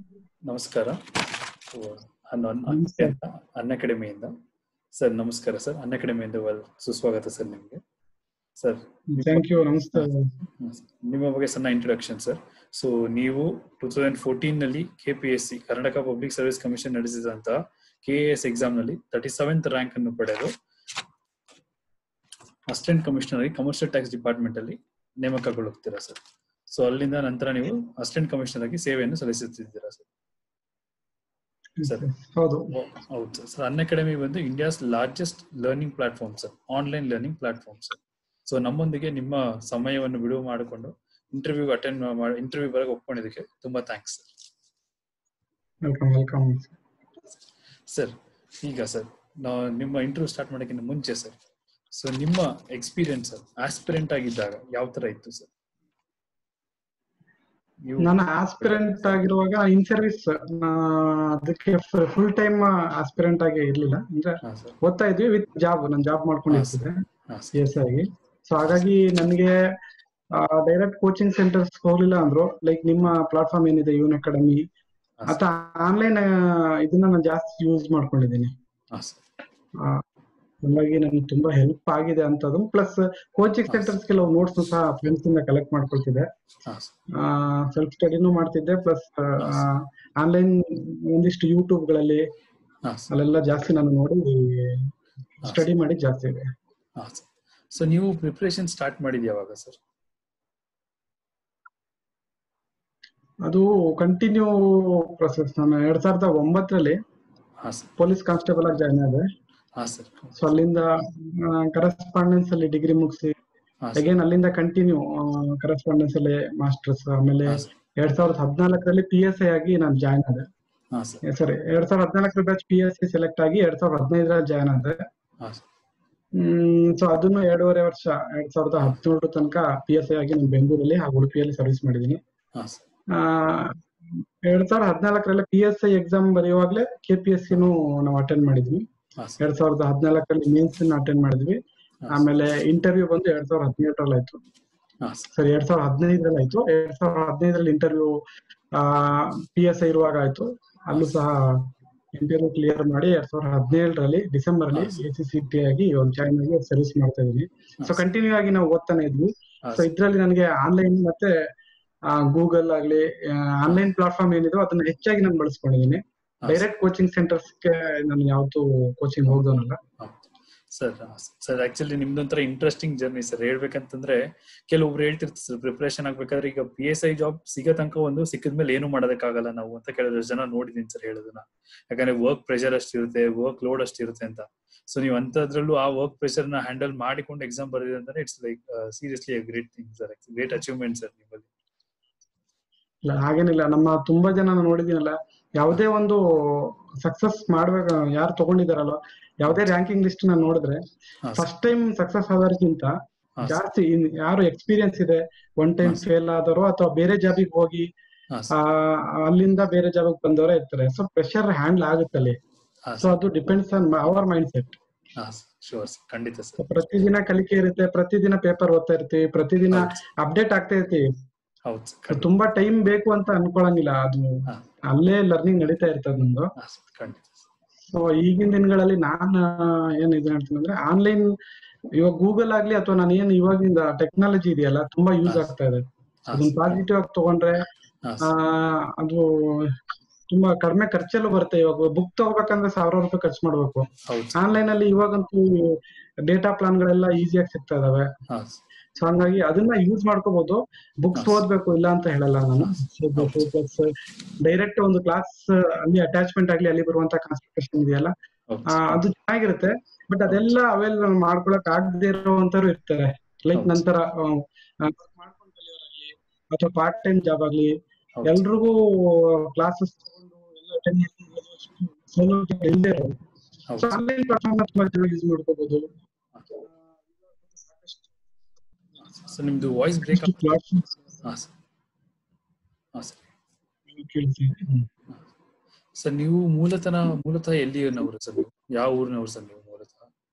ನಮಸ್ಕಾರ ಅನ್ ನಮಸ್ಕಾರ. ಅನ್ ಅಕಾಡೆಮಿಯಿಂದ ಸರ್ ನಮಸ್ಕಾರ ಸರ್ ಅನ್ ಅಕಾಡೆಮಿಯಿಂದ ವೆಲ್ ಸುಸ್ವಾಗತ ಸರ್ ನಿಮಗೆ ಸರ್ ಥ್ಯಾಂಕ್ ಯು ನಮಸ್ತೆ ನಿಮ್ಮ ಬಗ್ಗೆ ಸಣ್ಣ ಇಂಟ್ರೊಡಕ್ಷನ್ ಸರ್ ಸೊ ನೀವು ಟೂ ತೌಸಂಡ್ ಫೋರ್ಟೀನ್ ನಲ್ಲಿ K P S C Karnataka public service commission ನಡೆಸಿದಂತಹ ಕೆ ಎ ಎಸ್ ಎಕ್ಸಾಮ್ ನಲ್ಲಿ ತರ್ಟಿ ಸೆವೆಂತ್ ರ್ಯಾಂಕ್ ಅನ್ನು ಪಡೆದು ಅಸಿಸ್ಟೆಂಟ್ ಕಮಿಷನರ್ ಆಗಿ ಕಮರ್ಷಿಯಲ್ ಟ್ಯಾಕ್ಸ್ ಡಿಪಾರ್ಟ್ಮೆಂಟ್ ಅಲ್ಲಿ ನೇಮಕಗೊಳ್ಳುತ್ತೀರಾ ಸರ್ ಸೊ ಅಲ್ಲಿಂದ ನಂತರ ನೀವು ಅಸಿಸ್ಟೆಂಟ್ ಕಮಿಷನರ್ ಆಗಿ ಸೇವೆಯನ್ನು ಸಲ್ಲಿಸುತ್ತಿದ್ದೀರಾ ಸರ್ ಸರ್. ಹೌದು ಹೌದು ಸರ್ ಸರ್ ಅನ್ ಅಕಾಡೆಮಿ ಬಂದು India's largest learning platform sir online learning platform sir so ನಮ್ಮೊಂದಿಗೆ ನಿಮ್ಮ ಸಮಯವನ್ನು ಬಿಡುವು ಮಾಡಿಕೊಂಡು ಇಂಟರ್ವ್ಯೂ ಅಟೆಂಡ್ ಮಾಡಿ ಇಂಟರ್ವ್ಯೂ ಬರಕ್ಕೆ ಒಪ್ಕೊಂಡಿದ್ದಕ್ಕೆ ತುಂಬಾ thanks sir welcome welcome sir ಈಗ ಸರ್ ನಾವು ನಿಮ್ಮ ಇಂಟರ್ವ್ಯೂ ಸ್ಟಾರ್ಟ್ ಮಾಡೋಕ್ಕಿಂತ ಮುಂಚೆ ಸರ್ ಸೊ ನಿಮ್ಮ ಎಕ್ಸ್ಪೀರಿಯನ್ಸ್ ಸರ್ ಆಸ್ಪಿರೆಂಟ್ ಆಗಿದ್ದಾಗ ಯಾವ ತರ ಇತ್ತು ಸರ್ ನೀವು ನಾನು ಆಸ್ಪಿರೆಂಟ್ ಆಗಿರುವಾಗ ಇನ್ ಸರ್ವಿಸ್ ಅದಕ್ಕೆ ಫುಲ್ ಟೈಮ್ ಆಸ್ಪಿರೆಂಟ್ ಆಗಿ ಇರ್ಲಿಲ್ಲ ಅಂದ್ರೆ ಹಾ ಸರ್ ಓದ್ತಾ ಇದ್ವಿ ವಿತ್ ಜಾಬ್ ನಾನು ಜಾಬ್ ಮಾಡ್ಕೊಂಡಿರ್ತಿದ್ದೆ ಹಾ ಸಿ ಸರ್ ಎಸ್ ಆಗಿ ಸೊ ಹಾಗಾಗಿ ನನಗೆ ಡೈರೆಕ್ಟ್ ಕೋಚಿಂಗ್ ಸೆಂಟರ್ಸ್ ಹೋಗ್ಲಿಲ್ಲ ಅಂದ್ರು ಲೈಕ್ ನಿಮ್ಮ ಪ್ಲಾಟ್ಫಾರ್ಮ್ ಏನಿದೆ ಯೂನ್ ಅಕಾಡೆಮಿ ಹಾ ಅಥವಾ ಆನ್ಲೈನ್ ಇದನ್ನ ನಾನು ಜಾಸ್ತಿ ಯೂಸ್ ಮಾಡ್ಕೊಂಡಿದ್ದೀನಿ ಹಾ ಸರ್ ಆ, ಹಂಗಾಗಿ ನನಗೆ ತುಂಬಾ ಹೆಲ್ಪ್ ಆಗಿದೆ ಅಂತದ್ದು ಪ್ಲಸ್ ಕೋಚಿಂಗ್ ಹಾ. ಸೆಂಟರ್ಸ್ ಕೆಲವು ನೋಟ್ಸ್ ಸಹ ಫ್ರೆಂಡ್ಸ್ ಇಂದ ಕಲೆಕ್ಟ್ ಮಾಡ್ಕೊಳ್ತಿದ್ದೆ ಹಾ ಸರ್ ಸೆಲ್ಫ್ ಸ್ಟಡಿನೂ ಮಾಡ್ತಿದ್ದೆ ಪ್ಲಸ್ ಆನ್ಲೈನ್ ಒಂದಿಷ್ಟು ಯೂಟ್ಯೂಬ್ ಗಳಲ್ಲಿ ಹಾ ಸರ್ ಅಲ್ಲೆಲ್ಲ ಜಾಸ್ತಿ ನಾನು ನೋಡಿ ಸ್ಟಡಿ ಮಾಡಿ ಜಾಸ್ತಿ ಇದೆ ಹಾ ಸರ್ ಸೊ ನೀವು ಪ್ರಿಪರೇಷನ್ ಸ್ಟಾರ್ಟ್ ಮಾಡಿದ್ ಯಾವಾಗ ಸರ್ ಅದು ಕಂಟಿನ್ಯೂ ಪ್ರೊಸೆಸ್ ನಾನು ಎರಡ್ ಸಾವಿರದ ಒಂಬತ್ತರಲ್ಲಿ ಹಾ ಸರ್ ಪೊಲೀಸ್ ಕಾನ್ಸ್ಟೇಬಲ್ ಆಗಿ ಜಾಯ್ನ್ ಆದೆ ಹಾ ಸರ್ ಸೊ ಅಲ್ಲಿಂದ ಕರೆಸ್ಪಾಂಡೆನ್ಸ್ ಅಲ್ಲಿ ಡಿಗ್ರಿ ಮುಗಿಸಿ ಹಾ ಸರ್ ಅಗೇನ್ ಅಲ್ಲಿಂದ ಕಂಟಿನ್ಯೂ ಕರೆಸ್ಪಾಂಡೆನ್ಸ್ ಅಲ್ಲಿ ಮಾಸ್ಟರ್ಸ್ ಆಮೇಲೆ ಹಾ ಸರ್ ಎರಡ್ ಸಾವಿರದ ಹದಿನಾಲ್ಕರಲ್ಲಿ ಪಿ ಎಸ್ ಐ ಆಗಿ ನಾನು ಜಾಯ್ನ್ ಆದೆ ಹಾ ಸರ್ ಸರಿ ಎರಡ್ ಸಾವಿರದ ಹದಿನಾಲ್ಕರ batch P S C select ಆಗಿ ಎರಡ್ ಸಾವಿರದ ಹದಿನೈದರಲ್ಲಿ ಜಾಯ್ನ್ ಆದೆ ಹಾ ಸರ್ ಹ್ಮ್ ಸೊ ಅದನ್ನು ಎರಡೂವರೆ ವರ್ಷ ಎರಡ್ ಸಾವಿರದ ಹದಿನೇಳು ತನಕ ಪಿ ಎಸ್ ಐ ಆಗಿ ನಾನು ಬೆಂಗಳೂರಲ್ಲಿ ಹಾಗೂ ಉಡುಪಿಯಲ್ಲಿ ಸರ್ವಿಸ್ ಮಾಡಿದ್ದೀನಿ ಹಾ ಸರ್ ಆ, ಎರಡ್ ಸಾವಿರದ ಹದಿನಾಲ್ಕರಲ್ಲಿ ಪಿ ಎಸ್ ಐ ಎಕ್ಸಾಮ್ ಬರೆಯುವಾಗಲೇ ಕೆ ಪಿ ಎಸ್ ಸಿನೂ ನಾವು ಅಟೆಂಡ್ ಮಾಡಿದ್ವಿ ಹಾ ಸರ್ ಎರಡ್ ಸಾವಿರದ ಹದಿನಾಲ್ಕರಲ್ಲಿ ಮೇನ್ಸ್ ಅಟೆಂಡ್ ಮಾಡಿದ್ವಿ ಆಮೇಲೆ ಇಂಟರ್ವ್ಯೂ ಬಂದು ಎರಡ್ ಸಾವಿರದ ಹದಿನೆಂಟರಲ್ಲಿ ಆಯ್ತು ಹಾ ಸರ್ ಸರಿ ಎರಡ್ ಸಾವಿರದ ಹದಿನೈದರಲ್ಲಿ ಆಯ್ತು ಎರಡ್ ಸಾವಿರದ ಹದಿನೈದರಲ್ಲಿ ಇಂಟರ್ವ್ಯೂ ಪಿ ಎಸ್ ಐ ಇರುವಾಗ ಆಯ್ತು ಅಲ್ಲೂ ಸಹ ಇಂಟರ್ವ್ಯೂ ಕ್ಲಿಯರ್ ಮಾಡಿ ಎರಡ್ ಸಾವಿರದ ಹದಿನೇಳರಲ್ಲಿ ಡಿಸೆಂಬರ್ ಅಲ್ಲಿ ಎ ಸಿ ಸಿ ಟಿ ಆಗಿ ಒಂದು ಜಾಯ್ನ್ ಆಗಿ ಸರ್ವಿಸ್ ಮಾಡ್ತಾ ಇದೀನಿ ಸೊ ಕಂಟಿನ್ಯೂ ಆಗಿ ನಾವು ಓದ್ತಾನೆ ಇದ್ವಿ ಹಾ ಸೊ ಇದ್ರಲ್ಲಿ ನನಗೆ ಆನ್ಲೈನ್ ಮತ್ತೆ ಗೂಗಲ್ ಆಗ್ಲಿ ಆನ್ಲೈನ್ ಪ್ಲಾಟ್ಫಾರ್ಮ್ ಏನಿದೆ ಅದನ್ನ ಹೆಚ್ಚಾಗಿ ನಾನು ಬಳಸ್ಕೊಂಡಿದ್ದೀನಿ ಡೈರೆಕ್ಟ್ ಕೋಚಿಂಗ್ ಸೆಂಟರ್ಸ್ಗೆ ನಾನು ಯಾವತ್ತೂ ಕೋಚಿಂಗ್ ಹೋಗ್ದವನಲ್ಲ ಸರ್ ಸರ್ ಆಕ್ಚುಲಿ ನಿಮ್ದೊಂಥರ ಇಂಟ್ರೆಸ್ಟಿಂಗ್ ಜರ್ನಿ ಸರ್ ಹೇಳ್ಬೇಕಂತಂದ್ರೆ ಕೆಲವೊಬ್ರು ಹೇಳ್ತಿರ್ತಾರೆ ಸರ್ ಪ್ರಿಪರೇಷನ್ ಆಗ್ಬೇಕಾದ್ರೆ ಈಗ ಪಿ ಎಸ್ ಐ ಜಾಬ್ ಸಿಗೋ ತನಕ ಒಂದು ಸಿಕ್ಕಿದ್ಮೇಲೆ ಏನು ಮಾಡೋದಕ್ಕಾಗಲ್ಲ ನಾವು ಅಂತ ಕೆಲವರು ಜನ ನೋಡಿದೀನಿ ಸರ್ ಹೇಳೋದನ್ನ ಯಾಕಂದ್ರೆ ವರ್ಕ್ ಪ್ರೆಷರ್ ಅಷ್ಟಿರುತ್ತೆ ವರ್ಕ್ ಲೋಡ್ ಅಷ್ಟಿರುತ್ತೆ ಅಂತ ಸೊ ನೀವು ಅಂತದ್ರಲ್ಲೂ ಆ ವರ್ಕ್ ಪ್ರೆಷರ್ ನ ಹ್ಯಾಂಡಲ್ ಮಾಡಿಕೊಂಡು ಎಕ್ಸಾಮ್ ಬರೆದಿದೆ ಅಂದ್ರೆ it's like seriously a great thing sir great achievement sir ನಿಮ್ಮಲ್ಲಿ ಇಲ್ಲ ಹಾಗೇನಿಲ್ಲ ನಮ್ಮ ತುಂಬಾ ಜನ ನಾನು ನೋಡಿದ್ದೀನಲ್ಲ ಯಾವುದೇ ಒಂದು ಸಕ್ಸಸ್ ಮಾಡ್ಬೇಕು ಯಾರು ತಗೊಂಡಿದಾರಲ್ಲ ಯಾವುದೇ ರ್ಯಾಂಕಿಂಗ್ ಲಿಸ್ಟ್ ನಾನು ನೋಡಿದ್ರೆ ಹಾ ಸರ್ ಫಸ್ಟ್ ಟೈಮ್ ಸಕ್ಸಸ್ ಆದವ್ರಿಗಿಂತ ಹಾ ಸರ್ ಜಾಸ್ತಿ ಇನ್ ಯಾರು ಎಕ್ಸ್ಪೀರಿಯನ್ಸ್ ಇದೆ ಒನ್ ಟೈಮ್ ಹಾ, ಸರ್. ಫೇಲ್ ಆದರೋ ಅಥವಾ ಬೇರೆ ಜಾಬಿಗೆ ಹೋಗಿ ಹಾ ಆ, ಸರ್ ಅಲ್ಲಿಂದ ಬೇರೆ ಜಾಬಿಗೆ ಬಂದವರೇ ಇರ್ತಾರೆ ಸೊ ಪ್ರೆಷರ್ ಹ್ಯಾಂಡಲ್ ಆಗುತ್ತೆ ಅಲ್ಲಿ ಹಾ ಸೊ ಸರ್ ಅದು ಡಿಪೆಂಡ್ಸ್ ಆನ್ ಅವರ್ ಮೈಂಡ್ ಸೆಟ್ ಹಾ ಶೋರ್ ಸರ್ ಖಂಡಿತ ಸೊ ಸರ್ ಪ್ರತಿದಿನ ಕಲಿಕೆ ಇರುತ್ತೆ ಪ್ರತಿದಿನ ಪೇಪರ್ ಓದ್ತಾ ಇರ್ತೀವಿ ಪ್ರತಿದಿನ ಹೌದು ಸರ್ ಅಪ್ಡೇಟ್ ಆಗ್ತಾ ಇರ್ತೀವಿ ಹೌದು ಸರ್ So ಖಂಡಿತ ತುಂಬಾ ಟೈಮ್ ಬೇಕು ಅಂತ ಅನ್ಕೊಳಂಗಿಲ್ಲ ಅದು ಹಾ ಅಲ್ಲೇ ಲರ್ನಿಂಗ್ ನಡೀತಾ ಇರ್ತದೆ ನಮ್ದು ಹಾ ಸರ್ ಖಂಡಿತ ಸರ್ ಸೊ ಈಗಿನ ದಿನಗಳಲ್ಲಿ ನಾನ್ ಏನ್ ಇದು ಹೇಳ್ತೀನಿ ಅಂದ್ರೆ ಆನ್ಲೈನ್ ಇವಾಗ ಗೂಗಲ್ ಆಗ್ಲಿ ಅಥವಾ ನಾನು ಏನ್ ಇವಾಗಿಂದ ಟೆಕ್ನಾಲಜಿ ಇದೆಯಲ್ಲ ತುಂಬಾ ಯೂಸ್ ಹಾ. ಆಗ್ತಾ ಇದೆ ಹಾ ಅದನ್ನ ಸರ್ ಪಾಸಿಟಿವ್ ಆಗಿ ತಗೊಂಡ್ರೆ ಹಾ ಆ, ಸರ್ ಅದು ತುಂಬಾ ಕಡಿಮೆ ಖರ್ಚಲ್ಲೂ ಬರುತ್ತೆ ಇವಾಗ ಬುಕ್ ತಗೋಬೇಕಂದ್ರೆ ಸಾವಿರ ರೂಪಾಯಿ ಖರ್ಚು ಮಾಡ್ಬೇಕು ಹೌದು ಸರ್ ಆನ್ಲೈನ್ ಅಲ್ಲಿ ಇವಾಗಂತೂ ಡೇಟಾ ಪ್ಲಾನ್ ಗಳೆಲ್ಲ ಈಸಿಯಾಗಿ ಸಿಗ್ತಾ ಇದಾವೆ ಹಾ ಸರ್ ಸೊ ಹಂಗಾಗಿ ಅದನ್ನ ಯೂಸ್ ಮಾಡ್ಕೋಬಹುದು ಬುಕ್ಸ್ ಹಾ. ಓದ್ಬೇಕು ಇಲ್ಲ ಅಂತ ಹೇಳಲ್ಲ ನಾನು ಹೌದು. ಡೈರೆಕ್ಟ್ ಒಂದು ಕ್ಲಾಸ್ ಅಲ್ಲಿ ಅಟ್ಯಾಚ್ಮೆಂಟ್ ಆಗ್ಲಿ ಅಲ್ಲಿ ಬರುವಂತ ಕಾನ್ಸಂಟ್ರೇಷನ್ ಇದೆಯಲ್ಲ ಹೌದು ಆ, ಸರ್ ಅದು ಚೆನ್ನಾಗಿರುತ್ತೆ ಬಟ್ ಅದೆಲ್ಲ ಅವೆಲ್ ಮಾಡ್ಕೊಳಕ್ ಆಗದೆ ಇರುವಂತರು ಇರ್ತಾರೆ ಲೈಕ್ ಹೌದು. ನಂತರ ಆ, ಆ, ಮಾಡ್ಕೊಂಡು ಕಲಿಯೋರಾಗ್ಲಿ ಅಥವಾ ಪಾರ್ಟ್ ಟೈಮ್ ಜಾಬ್ ಆಗ್ಲಿ ಹೌದು. ಎಲ್ರಿಗೂ ಕ್ಲಾಸಸ್ ತಗೊಂಡು ಎಲ್ಲ ಅಟೆಂಡ್ ಸೌಲಭ್ಯ ಇಲ್ಲದೆ ಇರೋದು ಹೌದು ಸೊ ಸರ್. ಆನ್ಲೈನ್ ಪ್ಲಾಟ್ಫಾರ್ಮ್ ತುಂಬಾ ಚೆನ್ನಾಗಿ ಯೂಸ್ ಮಾಡ್ಕೋಬಹುದು ಸೊ ನಿಮ್ದು ವಾಯ್ಸ್ ಬ್ರೇಕ್ ಪ್ಲಾಟ್ಫಾರ್ಮ್ಸ್ ಹಾ ಸರ್ ಹಾ ಸರ್ ಕೇಳ್ತೀವಿ ಹ್ಮ್. ಸರ್ ನೀವು ಮೂಲತಃ ಮೂಲತಃ ಎಲ್ಲಿನವರು ಸರ್ ನೀವು ಯಾವ ಊರಿನವರು ಸರ್ ನೀವು ಮೂಲತಃ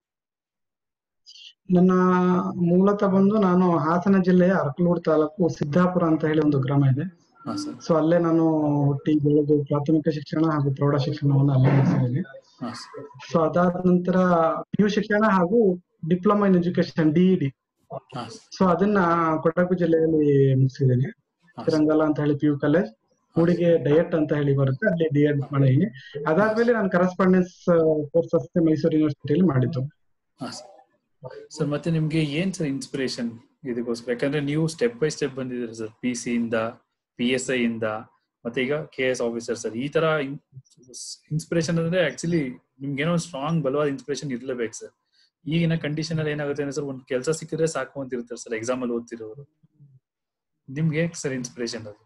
ನನ್ನ ಮೂಲತಃ ಬಂದು ನಾನು ಹಾಸನ ಜಿಲ್ಲೆಯ ಅರಕಲೂರು ತಾಲೂಕು ಸಿದ್ದಾಪುರ ಅಂತ ಹೇಳಿ ಒಂದು ಗ್ರಾಮ ಇದೆ ಹಾ ಸರ್ ಸೊ ಅಲ್ಲೇ ನಾನು ಹುಟ್ಟಿ ಬೆಳೆದು ಪ್ರಾಥಮಿಕ ಶಿಕ್ಷಣ ಹಾಗೂ ಪ್ರೌಢ ಶಿಕ್ಷಣವನ್ನು ಅಲ್ಲೇ ಮುಗಿಸಿದ್ದೀನಿ ಹಾ ಸರ್ ಸೊ ಅದಾದ ನಂತರ ಪಿ ಯು ಶಿಕ್ಷಣ ಹಾಗೂ ಡಿಪ್ಲೊಮಾ ಇನ್ ಎಜುಕೇಶನ್ ಡಿಇಡಿ ಹಾ ಸೊ ಅದನ್ನ ಕೊಡಗು ಜಿಲ್ಲೆಯಲ್ಲಿ ಮುಗಿಸಿದ್ದೀನಿ ತಿರಂಗಲ ಅಂತ ಹೇಳಿ P U college Kudige DIET ಅಂತ ಹೇಳಿ ಬರುತ್ತೆ ಅಲ್ಲಿ ಡಿ ಎಡ್ ಮಾಡಿದ್ದೀನಿ ಅದಾದ್ಮೇಲೆ ನಾನು ಕರೆಸ್ಪಾಂಡೆನ್ಸ್ ಕೋರ್ಸಸ್ ಮೈಸೂರು ಯೂನಿವರ್ಸಿಟಿಯಲ್ಲಿ ಮಾಡಿದ್ದು ಹಾ ಸರ್ ಸರ್ ಮತ್ತೆ ನಿಮ್ಗೆ ಏನ್ ಸರ್ ಇನ್ಸ್ಪಿರೇಷನ್ ಇದಕ್ಕೋಸ್ಕರ ಯಾಕಂದ್ರೆ ನೀವು ಸ್ಟೆಪ್ ಬೈ ಸ್ಟೆಪ್ ಬಂದಿದ್ದೀರಿ ಸರ್ ಪಿ ಸಿ ಇಂದ ಪಿ ಎಸ್ ಐ ಇಂದ ಮತ್ತೆ ಈಗ ಕೆ ಎಸ್ ಆಫೀಸರ್ ಸರ್ ಈ ತರ ಇನ್ಸ್ಪಿರೇಷನ್ ಅಂದ್ರೆ ಆಕ್ಚುಲಿ ನಿಮ್ಗೆ ಏನೋ ಸ್ಟ್ರಾಂಗ್ ಬಲವಾದ ಇನ್ಸ್ಪಿರೇಷನ್ ಇರ್ಲೇಬೇಕು ಸರ್ ಈಗಿನ ಕಂಡೀಷನ್ ಅಲ್ಲಿ ಏನಾಗುತ್ತೆ ಅಂದ್ರೆ ಸರ್ ಒಂದ್ ಕೆಲಸ ಸಿಕ್ಕಿದ್ರೆ ಸಾಕು ಅಂತ ಇರ್ತಾರೆ ಸರ್ ಎಕ್ಸಾಮ್ ಅಲ್ಲಿ ಓದ್ತಿರೋರು ನಿಮ್ಗೆ ಸರ್ ಇನ್ಸ್ಪಿರೇಷನ್ ಅದು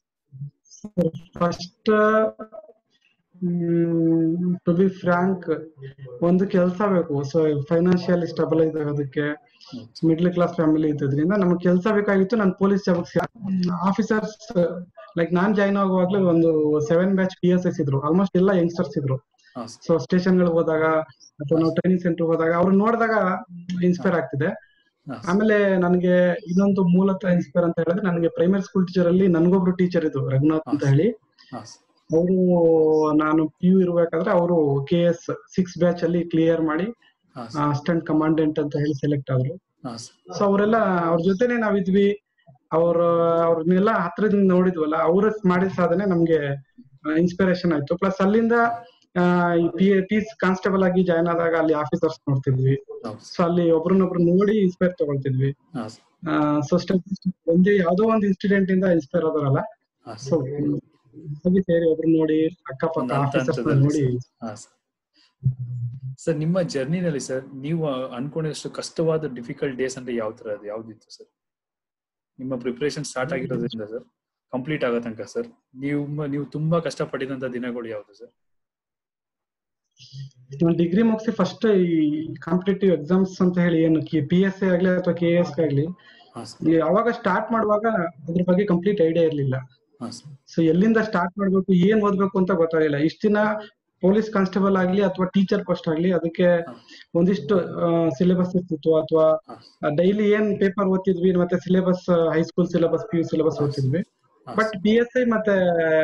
ಫಸ್ಟ್ ಟು ಬಿ ಫ್ರಾಂಕ್ ಒಂದು ಕೆಲಸ ಬೇಕು ಸೊ ಫೈನಾನ್ಷಿಯಲಿ ಸ್ಟೆಬಲೈಸ್ ಆಗೋದಕ್ಕೆ ಮಿಡ್ಲ್ ಕ್ಲಾಸ್ ಫ್ಯಾಮಿಲಿ ಇದ್ದದ್ರಿಂದ ನಮ್ಗೆ ಕೆಲಸ ಬೇಕಾಗಿತ್ತು ನಾನು ಪೊಲೀಸ್ ಜಾಬ್ ಆಫೀಸರ್ಸ್ ಲೈಕ್ ನಾನ್ ಜಾಯ್ನ್ ಆಗುವಾಗ್ಲೇ ಒಂದು seven batch P S S ಇದ್ರು ಆಲ್ಮೋಸ್ಟ್ ಎಲ್ಲ ಯಂಗ್ಸ್ಟರ್ಸ್ ಇದ್ರು ಹಾ ಸೊ ಸ್ಟೇಷನ್ ಗಳಿಗೆ ಹೋದಾಗ ಅಥವಾ ನಾವು ಟ್ರೈನಿಂಗ್ ಸೆಂಟರ್ ಹೋದಾಗ ಅವ್ರು ನೋಡಿದಾಗ ಇನ್ಸ್ಪೈರ್ ಆಗ್ತಿದೆ ಹಾ ಆಮೇಲೆ ನನಗೆ ಇನ್ನೊಂದು ಮೂಲತಃ ಇನ್ಸ್ಪೈರ್ ಅಂತ ಹೇಳಿದ್ರೆ ನನಗೆ ಪ್ರೈಮರಿ ಸ್ಕೂಲ್ ಟೀಚರ್ ಅಲ್ಲಿ ನನ್ಗೊಬ್ರು ಟೀಚರ್ ಇದ್ರು ರಘುನಾಥ್ ಅಂತ ಹೇಳಿ ಹಾ ಅವರು ನಾನು ಪಿ ಯು ಇರ್ಬೇಕಾದ್ರೆ ಅವರು ಕೆ ಎಸ್ ಸಿಕ್ಸ್ ಬ್ಯಾಚ್ ಅಲ್ಲಿ ಕ್ಲಿಯರ್ ಮಾಡಿ ಹಾ ಅಸಿಸ್ಟೆಂಟ್ ಕಮಾಂಡೆಂಟ್ ಅಂತ ಹೇಳಿ ಸೆಲೆಕ್ಟ್ ಆದ್ರು ಹಾ ಸೊ ಅವರೆಲ್ಲ ಅವ್ರ ಜೊತೆನೆ ನಾವಿದ್ವಿ ಅವ್ರ ಅವ್ರನ್ನೆಲ್ಲ ಹತ್ರದಿಂದ ನೋಡಿದ್ವಲ್ಲ ಅವ್ರ ಮಾಡಿದ ಸಾಧನೆ ನಮ್ಗೆ ಇನ್ಸ್ಪಿರೇಷನ್ ಆಯ್ತು ಪ್ಲಸ್ ಅಲ್ಲಿಂದ ಆ, ಈ ಪಿ ಪೀಸ್ ಕಾನ್ಸ್ಟೇಬಲ್ ಆಗಿ ಜಾಯ್ನ್ ಆದಾಗ ಅಲ್ಲಿ ಆಫೀಸರ್ಸ್ ನೋಡ್ತಿದ್ವಿ ಹೌದು ಸೊ ಅಲ್ಲಿ ಒಬ್ರನ್ನೊಬ್ರು ನೋಡಿ ಇನ್ಸ್ಪೈರ್ ತಗೊಳ್ತಿದ್ವಿ ಹಾ ಸೊ ಸ್ಟೆಪ್ ಒಂದೇ ಯಾವ್ದೋ ಒಂದು ಇನ್ಸಿಡೆಂಟ್ ಇಂದ ಇನ್ಸ್ಪೈರ್ ಆದರಲ್ಲ ಹಾ ಸೊ ಹೋಗಿ ಸೇರಿ ಒಬ್ರು ನೋಡಿ ಅಕ್ಕಪಕ್ಕ ಒಂದು ಹಂತ ಆಫೀಸರ್ಸ್ ಹಂತದಲ್ಲಿ ನೋಡಿ ಹಾ ಸರ್ ನಿಮ್ಮ ಜರ್ನಿನಲ್ಲಿ ಸರ್ ನೀವು ಅನ್ಕೊಂಡಿದಷ್ಟು ಕಷ್ಟವಾದ ಡಿಫಿಕಲ್ಟ್ ಡೇಸ್ ಅಂದ್ರೆ ಯಾವ ತರ ಅದು ಯಾವ್ದಿತ್ತು ಸರ್ ನಿಮ್ಮ ಪ್ರಿಪರೇಷನ್ ಸ್ಟಾರ್ಟ್ ಆಗಿರೋದ್ರಿಂದ ಸರ್ ಕಂಪ್ಲೀಟ್ ಆಗೋ ತನಕ ಸರ್ ನೀವು ನೀವು ತುಂಬಾ ಕಷ್ಟಪಟ್ಟಿದಂತ ದಿನಗಳು ಯಾವ್ದು ಸರ್ ಡಿಗ್ರಿ ಮುಗಿಸಿ ಫಸ್ಟ್ ಈ ಕಾಂಪಿಟೇಟಿವ್ ಎಕ್ಸಾಮ್ಸ್ ಅಂತ ಹೇಳಿ ಏನು ಪಿ ಎಸ್ ಸಿ ಆಗ್ಲಿ ಅಥವಾ ಕೆ ಎಸ್ ಆಗ್ಲಿ ಹಾ ಸರ್ ಈ ಅವಾಗ ಸ್ಟಾರ್ಟ್ ಮಾಡುವಾಗ ಅದ್ರ ಬಗ್ಗೆ ಕಂಪ್ಲೀಟ್ ಐಡಿಯಾ ಇರ್ಲಿಲ್ಲ ಹಾ ಸರ್ ಸೊ ಎಲ್ಲಿಂದ ಸ್ಟಾರ್ಟ್ ಮಾಡ್ಬೇಕು ಏನ್ ಓದ್ಬೇಕು ಅಂತ ಗೊತ್ತಾಗಿಲ್ಲ ಇಷ್ಟ ದಿನ ಪೊಲೀಸ್ ಕಾನ್ಸ್ಟೇಬಲ್ ಆಗ್ಲಿ ಅಥವಾ ಟೀಚರ್ ಪೋಸ್ಟ್ ಆಗ್ಲಿ ಅದಕ್ಕೆ ಒಂದಿಷ್ಟು ಸಿಲೆಬಸ್ ಇರ್ತಿತ್ತು ಅಥವಾ ಡೈಲಿ ಏನ್ ಪೇಪರ್ ಓದ್ತಿದ್ವಿ ಮತ್ತೆ syllabus high school syllabus P U syllabus ಓದ್ತಿದ್ವಿ ಬಟ್ ಪಿ ಎಸ್ ಐ ಮತ್ತೆ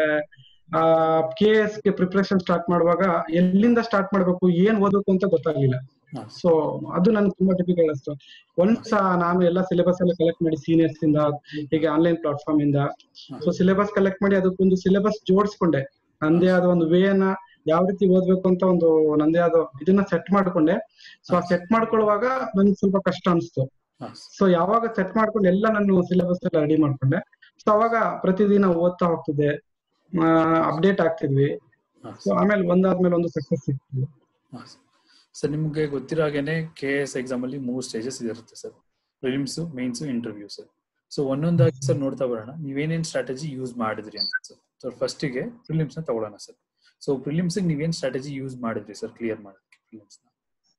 ಕೆ ಎಸ್ ಗೆ ಪ್ರಿಪರೇಷನ್ ಸ್ಟಾರ್ಟ್ ಮಾಡುವಾಗ ಎಲ್ಲಿಂದ ಸ್ಟಾರ್ಟ್ ಮಾಡ್ಬೇಕು ಏನ್ ಓದಬೇಕು ಅಂತ ಗೊತ್ತಾಗ್ಲಿಲ್ಲ ಹಾ. ಸೊ ಅದು ನನ್ಗೆ ತುಂಬಾ ಡಿಫಿಕಲ್ಟ್ ಅನಿಸ್ತು ಒನ್ಸ್ ನಾನು ಎಲ್ಲ ಸಿಲೆಬಸ್ ಎಲ್ಲ ಕಲೆಕ್ಟ್ ಮಾಡಿ ಸೀನಿಯರ್ಸ್ ಇಂದ ಹೀಗೆ ಆನ್ಲೈನ್ ಪ್ಲಾಟ್ಫಾರ್ಮ್ ಇಂದ ಸೊ ಸಿಲೆಬಸ್ ಕಲೆಕ್ಟ್ ಮಾಡಿ ಅದಕ್ಕೊಂದು ಸಿಲೆಬಸ್ ಜೋಡಿಸ್ಕೊಂಡೆ ನಂದೇ ಆದ ಒಂದು ವೇನ ಯಾವ ರೀತಿ ಓದ್ಬೇಕು ಅಂತ ಒಂದು ನಂದೇ ಆದ ಇದನ್ನ ಸೆಟ್ ಮಾಡ್ಕೊಂಡೆ ಸೊ ಆ ಸೆಟ್ ಮಾಡ್ಕೊಳ್ಳುವಾಗ ನನ್ಗೆ ಸ್ವಲ್ಪ ಕಷ್ಟ ಅನಿಸ್ತು ಹಾ ಸೊ ಯಾವಾಗ ಸೆಟ್ ಮಾಡ್ಕೊಂಡು ಎಲ್ಲ ನಾನು ಸಿಲೆಬಸ್ ಎಲ್ಲ ರೆಡಿ ಮಾಡ್ಕೊಂಡೆ ಸೊ ಅವಾಗ ಪ್ರತಿದಿನ ಓದ್ತಾ ಹೋಗ್ತಿದ್ದೆ ಅಪ್ಡೇಟ್ ಆಗ್ತಿದ್ವಿ ಹಾ ಸೊ ಆಮೇಲೆ ಒಂದಾದ್ಮೇಲೆ ಒಂದು ಸಕ್ಸಸ್ ಸಿಗ್ತಿದೆ ಸರ್ ನಿಮ್ಗೆ ಗೊತ್ತಿರೋ ಹಾಗೇನೆ ಕೆ ಎಸ್ ಎಕ್ಸಾಮ್ ಅಲ್ಲಿ ಮೂರು ಸ್ಟೇಜಸ್ ಇರುತ್ತೆ sir prelims mains interview sir so ಒಂದೊಂದಾಗಿ ಸರ್ ನೋಡ್ತಾ ಬರೋಣ ನೀವೇನೇನ್ ಸ್ಟ್ರಾಟಜಿ ಯೂಸ್ ಮಾಡಿದ್ರಿ ಅಂತ ಸರ್ ಸೊ ಫಸ್ಟಿಗೆ ಪ್ರಿಲಿಮ್ಸ್ ನ ತಗೊಳ್ಳೋಣ ಸರ್ ಸೊ ಪ್ರಿಲಿಮ್ಸ್ ನೀವೇನ್ ಸ್ಟ್ರಾಟಜಿ ಯೂಸ್ ಮಾಡಿದ್ರಿ ಸರ್ ಕ್ಲಿಯರ್ ಮಾಡೋದಕ್ಕೆ ಪ್ರಿಲಿಮ್ಸ್ ನ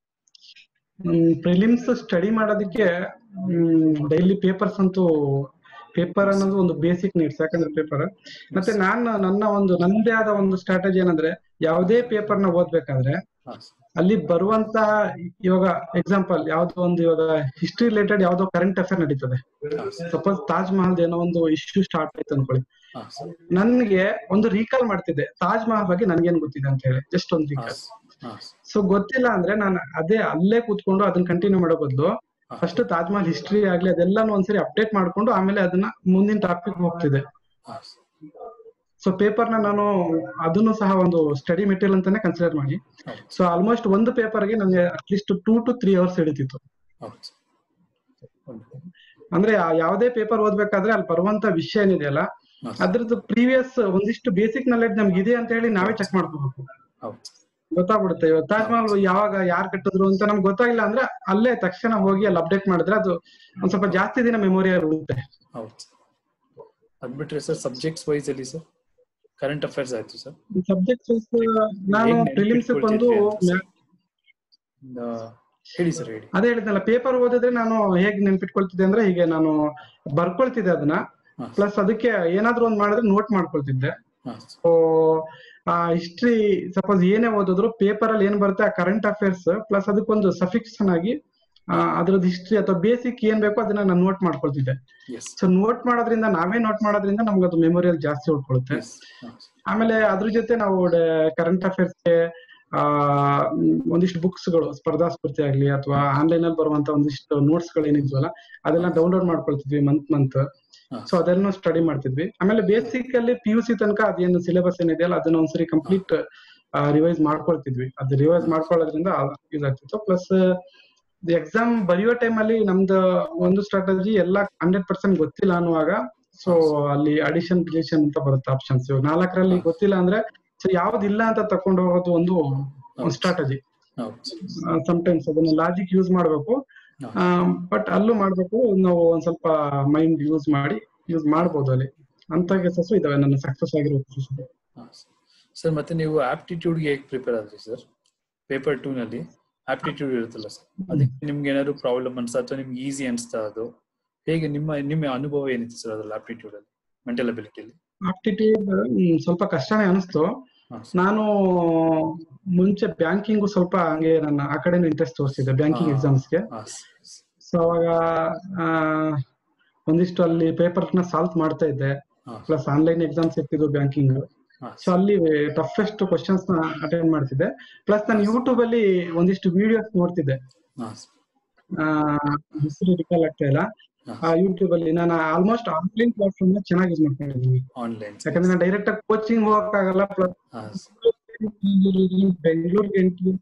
ಪ್ರಿಲಿಮ್ಸ್ ಸ್ಟಡಿ ಮಾಡೋದಕ್ಕೆ ಡೈಲಿ ಪೇಪರ್ಸ್ ಅಂತೂ ಪೇಪರ್ ಅನ್ನೋದು ಒಂದು ಬೇಸಿಕ್ ನೀಡ್ಸ್ ಯಾಕಂದ್ರೆ ಪೇಪರ್ ಮತ್ತೆ ನಾನು ನನ್ನ ಒಂದು ನಂದೇ ಆದ ಒಂದು ಸ್ಟ್ರಾಟಜಿ ಏನಂದ್ರೆ ಯಾವುದೇ ಪೇಪರ್ ನ ಓದ್ಬೇಕಾದ್ರೆ ಹಾ ಅಲ್ಲಿ ಬರುವಂತ ಇವಾಗ ಎಕ್ಸಾಂಪಲ್ ಯಾವ್ದೋ ಒಂದು ಇವಾಗ ಹಿಸ್ಟ್ರಿ ರಿಲೇಟೆಡ್ ಯಾವ್ದೋ ಕರೆಂಟ್ ಅಫೇರ್ ನಡೀತದೆ ಸಪೋಸ್ ತಾಜ್ ಮಹಲ್ ಏನೋ ಒಂದು ಇಶ್ಯೂ ಸ್ಟಾರ್ಟ್ ಆಯ್ತು ಅನ್ಕೊಳ್ಳಿ ಹಾ ಸರ್ ನನ್ಗೆ ಒಂದು ರೀಕಾಲ್ ಮಾಡ್ತಿದ್ದೆ ತಾಜ್ ಮಹಲ್ ಬಗ್ಗೆ ನನ್ಗೇನ್ ಗೊತ್ತಿದೆ ಅಂತ ಹೇಳಿ ಜಸ್ಟ್ ಒಂದು ಹಾ ರೀಕಾಲ್ ಹಾ ಸೊ ಗೊತ್ತಿಲ್ಲ ಅಂದ್ರೆ ನಾನು ಅದೇ ಅಲ್ಲೇ ಕೂತ್ಕೊಂಡು ಅದನ್ನ ಕಂಟಿನ್ಯೂ ಮಾಡೋ ಬದಲು ಫಸ್ಟ್ ತಾಜ್ ಮಹಲ್ ಹಿಸ್ಟ್ರಿ ಆಗ್ಲಿ ಅದೆಲ್ಲಾನು ಒಂದ್ಸರಿ ಅಪ್ಡೇಟ್ ಮಾಡ್ಕೊಂಡು ಆಮೇಲೆ ಅದನ್ನ ಮುಂದಿನ ಟಾಪಿಕ್ ಹೋಗ್ತಿದೆ ಹಾ ಸೊ ಪೇಪರ್ ನ ನಾನು ಅದನ್ನು ಸಹ ಒಂದು ಸ್ಟಡಿ ಮೆಟೀರಿಯಲ್ ಅಂತಾನೆ ಕನ್ಸಿಡರ್ ಮಾಡಿ ಹೌದು ಸೊ ಆಲ್ಮೋಸ್ಟ್ ಒಂದು ಪೇಪರ್ಗೆ ನನಗೆ at least two to three hours ಹಿಡಿತಿತ್ತು ಹೌದು ಹೌದು ಅಂದ್ರೆ ಆ ಯಾವುದೇ ಪೇಪರ್ ಓದ್ಬೇಕಾದ್ರೆ ಅಲ್ಲಿ ಬರುವಂತ ವಿಷಯ ಏನಿದೆಯಲ್ಲ ಹಾ ಅದ್ರದ್ದು ಪ್ರೀವಿಯಸ್ ಒಂದಿಷ್ಟು ಬೇಸಿಕ್ ನಾಲೆಡ್ಜ್ ನಮ್ಗೆ ಇದೆ ಅಂತ ಹೇಳಿ ನಾವೇ ಚೆಕ್ ಮಾಡ್ಕೋಬೇಕು ಹೌದು ಗೊತ್ತಾಗ್ಬಿಡುತ್ತೆ ಇವಾಗ ತಾಜ್ ಮಹಲ್ ಯಾವಾಗ ಯಾರ್ ಕಟ್ಟಿದ್ರು ಅಂತ ನಮ್ಗೆ ಗೊತ್ತಾಗಿಲ್ಲ ಅಂದ್ರೆ ಅಲ್ಲೇ ತಕ್ಷಣ ಹೋಗಿ ಅಲ್ಲಿ ಅಪ್ಡೇಟ್ ಮಾಡಿದ್ರೆ ಅದು ಒಂದ್ ಸ್ವಲ್ಪ ಜಾಸ್ತಿ ದಿನ ಮೆಮೊರಿ ಇರುತ್ತೆ ಹೌದು ಅದ್ ಬಿಟ್ರೆ ಸರ್ ಸಬ್ಜೆಕ್ಟ್ಸ್ ವೈಸ್ ಅಲ್ಲಿ ಸರ್ ಕರೆಂಟ್ ಅಫೇರ್ಸ್ ಆಯ್ತು ಸರ್ ಸಬ್ಜೆಕ್ಟ್ ನಾನು ಹೇಗ್ ಪ್ರಿಲಿಮ್ಸ್ ಬಂದು ನೆನ್ಪಿಟ್ಕೊಳ್ತಿದ್ರಿ ಅಂತ ಸರ್? ಆ, ಹೇಳಿ ಸರ್ ಹೇಳಿ ಅದೇ ಹೇಳಿದ್ನಲ್ಲ ಪೇಪರ್ ಓದಿದ್ರೆ ನಾನು ಹೇಗ್ ನೆನ್ಪಿಟ್ಕೊಳ್ತಿದ್ದೆ ಅಂದ್ರೆ ಹೀಗೆ ನಾನು ಬರ್ಕೊಳ್ತಿದ್ದೆ ಅದನ್ನ ಹಾ ಪ್ಲಸ್ ಅದಕ್ಕೆ ಏನಾದ್ರೂ ಒಂದ್ ಮಾಡಿದ್ರೆ ನೋಟ್ ಮಾಡ್ಕೊಳ್ತಿದ್ದೆ ಹಾ ಸೊ ಆ ಹಿಸ್ಟ್ರಿ ಸಪೋಸ್ ಏನೇ ಓದಿದ್ರು ಪೇಪರ್ ಅಲ್ಲಿ ಏನ್ ಬರುತ್ತೆ ಆ ಕರೆಂಟ್ ಅಫೇರ್ಸ್ ಪ್ಲಸ್ ಅದಕ್ಕೊಂದು ಸಫಿಕ್ಸ್ ಆಗಿ ಅದ್ರದ್ದು ಹಿಸ್ಟ್ರಿ ಅಥವಾ ಬೇಸಿಕ್ ಏನ್ ಬೇಕೋ ಅದನ್ನ ನಾನು ನೋಟ್ ಮಾಡ್ಕೊಳ್ತಿದ್ದೆ ಎಸ್ ಸೊ ನೋಟ್ ಮಾಡೋದ್ರಿಂದ ನಾವೇ ನೋಟ್ ಮಾಡೋದ್ರಿಂದ ನಮ್ಗೆ ಅದು ಮೆಮೊರಿಯಲ್ಲಿ ಜಾಸ್ತಿ ಉಳ್ಕೊಳುತ್ತೆ ಎಸ್ ಆಮೇಲೆ ಅದ್ರ ಜೊತೆ ನಾವು ಕರೆಂಟ್ ಅಫೇರ್ಸ್ಗೆ ಆ ಮ್, ಒಂದಿಷ್ಟು books ಗಳು ಸ್ಪರ್ಧಾ ಸ್ಫೂರ್ತಿ ಆಗ್ಲಿ ಅಥವಾ ಆನ್ಲೈನ್ ಅಲ್ಲಿ ಬರುವಂತ ಒಂದಿಷ್ಟು ನೋಟ್ಸ್ ಗಳು ಏನಿದ್ವಲ್ಲ ಅದೆಲ್ಲ ಡೌನ್ಲೋಡ್ ಮಾಡ್ಕೊಳ್ತಿದ್ವಿ ಮಂತ್ ಮಂತ್ ಸೊ ಅದನ್ನು ಸ್ಟಡಿ ಮಾಡ್ತಿದ್ವಿ ಆಮೇಲೆ ಬೇಸಿಕ್ ಅಲ್ಲಿ ಪಿ ಯು ಸಿ ತನಕ ಅದೇನು ಸಿಲೆಬಸ್ ಏನಿದೆಯಲ್ಲ ಅದನ್ನ ಒಂದ್ಸರಿ ಕಂಪ್ಲೀಟ್ ರಿವೈಸ್ ಮಾಡ್ಕೊಳ್ತಿದ್ವಿ ಅದು ರಿವೈಸ್ ಮಾಡ್ಕೊಳ್ಳೋದ್ರಿಂದ ಯೂಸ್ ಆಗ್ತಿತ್ತು ಪ್ಲಸ್ ಎಕ್ಸಾಮ್ ಬರೆಯೋ ಟೈಮ್ ಅಲ್ಲಿ ನಮ್ದು ಒಂದು ಸ್ಟ್ರಾಟಜಿ ಎಲ್ಲ ಹಂಡ್ರೆಡ್ ಪರ್ಸೆಂಟ್ ಗೊತ್ತಿಲ್ಲ ಅನ್ನುವಾಗ ಸೊ ಅಲ್ಲಿ ಅಡಿಷನ್ ಡಿಲಿಷನ್ ಅಂತ ಬರುತ್ತೆ ಆಪ್ಷನ್ಸ್ ನಾಲ್ಕರಲ್ಲಿ ಗೊತ್ತಿಲ್ಲ ಅಂದ್ರೆ ಸೊ ಯಾವ್ದಿಲ್ಲ ಅಂತ ತಕೊಂಡು ಹೋಗೋದು ಒಂದು ಸ್ಟ್ರಾಟಜಿ ಹೌದು ಟೈಮ್ಸ್ ಅದನ್ನ ಲಾಜಿಕ್ ಯೂಸ್ ಮಾಡ್ಬೇಕು ಬಟ್ ಅಲ್ಲೂ ಮಾಡ್ಬೇಕು ನಾವು ಒಂದ್ ಸ್ವಲ್ಪ ಮೈಂಡ್ ಯೂಸ್ ಮಾಡಿ ಯೂಸ್ ಮಾಡ್ಬೋದು ಅಲ್ಲಿ ಅಂತ ಕೇಸಸ್ ಇದಾವೆ ನನ್ನ ಸಕ್ಸಸ್ ಆಗಿರೋ cases. ಸರ್ ಮತ್ತೆ ನೀವು ಆಪ್ಟಿಟ್ಯೂಡ್ಗೆ ಹೇಗೆ ಪ್ರಿಪೇರ್ ಆದ್ರಿ ಸರ್ ಪೇಪರ್ ಟೂ ನಲ್ಲಿ ಆಪ್ಟಿಟ್ಯೂಡ್ ಇರುತ್ತಲ್ಲ ಸರ್ ಅದಕ್ಕೆ ನಿಮ್ಗೆ ಏನಾದ್ರು ಪ್ರಾಬ್ಲಮ್ ಅನ್ಸ್ತಾ ಅಥವಾ ನಿಮ್ಗೆ ಈಸಿ ಅನ್ಸ್ತಾ ಅದು ಹೇಗೆ ನಿಮ್ಮ ನಿಮ್ಮ ಅನುಭವ ಏನಿತ್ತು ಸರ್ ಅದ್ರಲ್ಲಿ ಆಪ್ಟಿಟ್ಯೂಡ್ ಅಲ್ಲಿ ಮೆಂಟಲ್ ಅಬಿಲಿಟಿಲಿ ಆಪ್ಟಿಟ್ಯೂಡ್ ಸ್ವಲ್ಪ ಕಷ್ಟನೇ ಅನಿಸ್ತು ನಾನು ಮುಂಚೆ ಬ್ಯಾಂಕಿಂಗು ಸ್ವಲ್ಪ ಹಂಗೆ ನನ್ನ ಆ ಕಡೆನೂ ಇಂಟ್ರೆಸ್ಟ್ ತೋರಿಸಿದ್ದೆ ಬ್ಯಾಂಕಿಂಗ್ ಹಾ. ಎಕ್ಸಾಮ್ಸ್ಗೆ ಸೊ ಅವಾಗ ಆ, ಒಂದಿಷ್ಟು ಅಲ್ಲಿ ಪೇಪರ್ ನ ಸಾಲ್ವ್ ಮಾಡ್ತಾ ಇದ್ದೆ ಪ್ಲಸ್ ಆನ್ಲೈನ್ ಎಕ್ಸಾಮ್ಸ್ ಇರ್ತಿದ್ವು ಬ್ಯಾಂಕಿಂಗ್ ಸೊ ಅಲ್ಲಿ ಟಫೆಸ್ಟ್ ಕ್ವಶನ್ಸ್ ನ ಅಟೆಂಡ್ ಮಾಡ್ತಿದ್ದೆ ಪ್ಲಸ್ ನಾನು ಯೂಟ್ಯೂಬ್ ಅಲ್ಲಿ ಒಂದಿಷ್ಟು ವಿಡಿಯೋಸ್ ನೋಡ್ತಿದ್ದೆ ಆ, ಹೆಸರು ರಿಕಾಲ್ ಆಗ್ತಾ ಇಲ್ಲ ಆ ಯೂಟ್ಯೂಬ್ ಅಲ್ಲಿ ನಾನು ಆಲ್ಮೋಸ್ಟ್ ಆನ್ಲೈನ್ ಪ್ಲಾಟ್ಫಾರ್ಮ್ ನ ಚೆನ್ನಾಗಿ ಯೂಸ್ ಮಾಡ್ಕೊಂಡಿದ್ದೀನಿ ಆನ್ಲೈನ್ ಯಾಕಂದ್ರೆ ನಾನು ಡೈರೆಕ್ಟ್ ಆಗಿ ಕೋಚಿಂಗ್ ಹೋಗಕ್ಕಾಗಲ್ಲ ಪ್ಲಸ್ ಬೆಂಗಳೂರಿಗೆ ಎಂಟ್ರಿ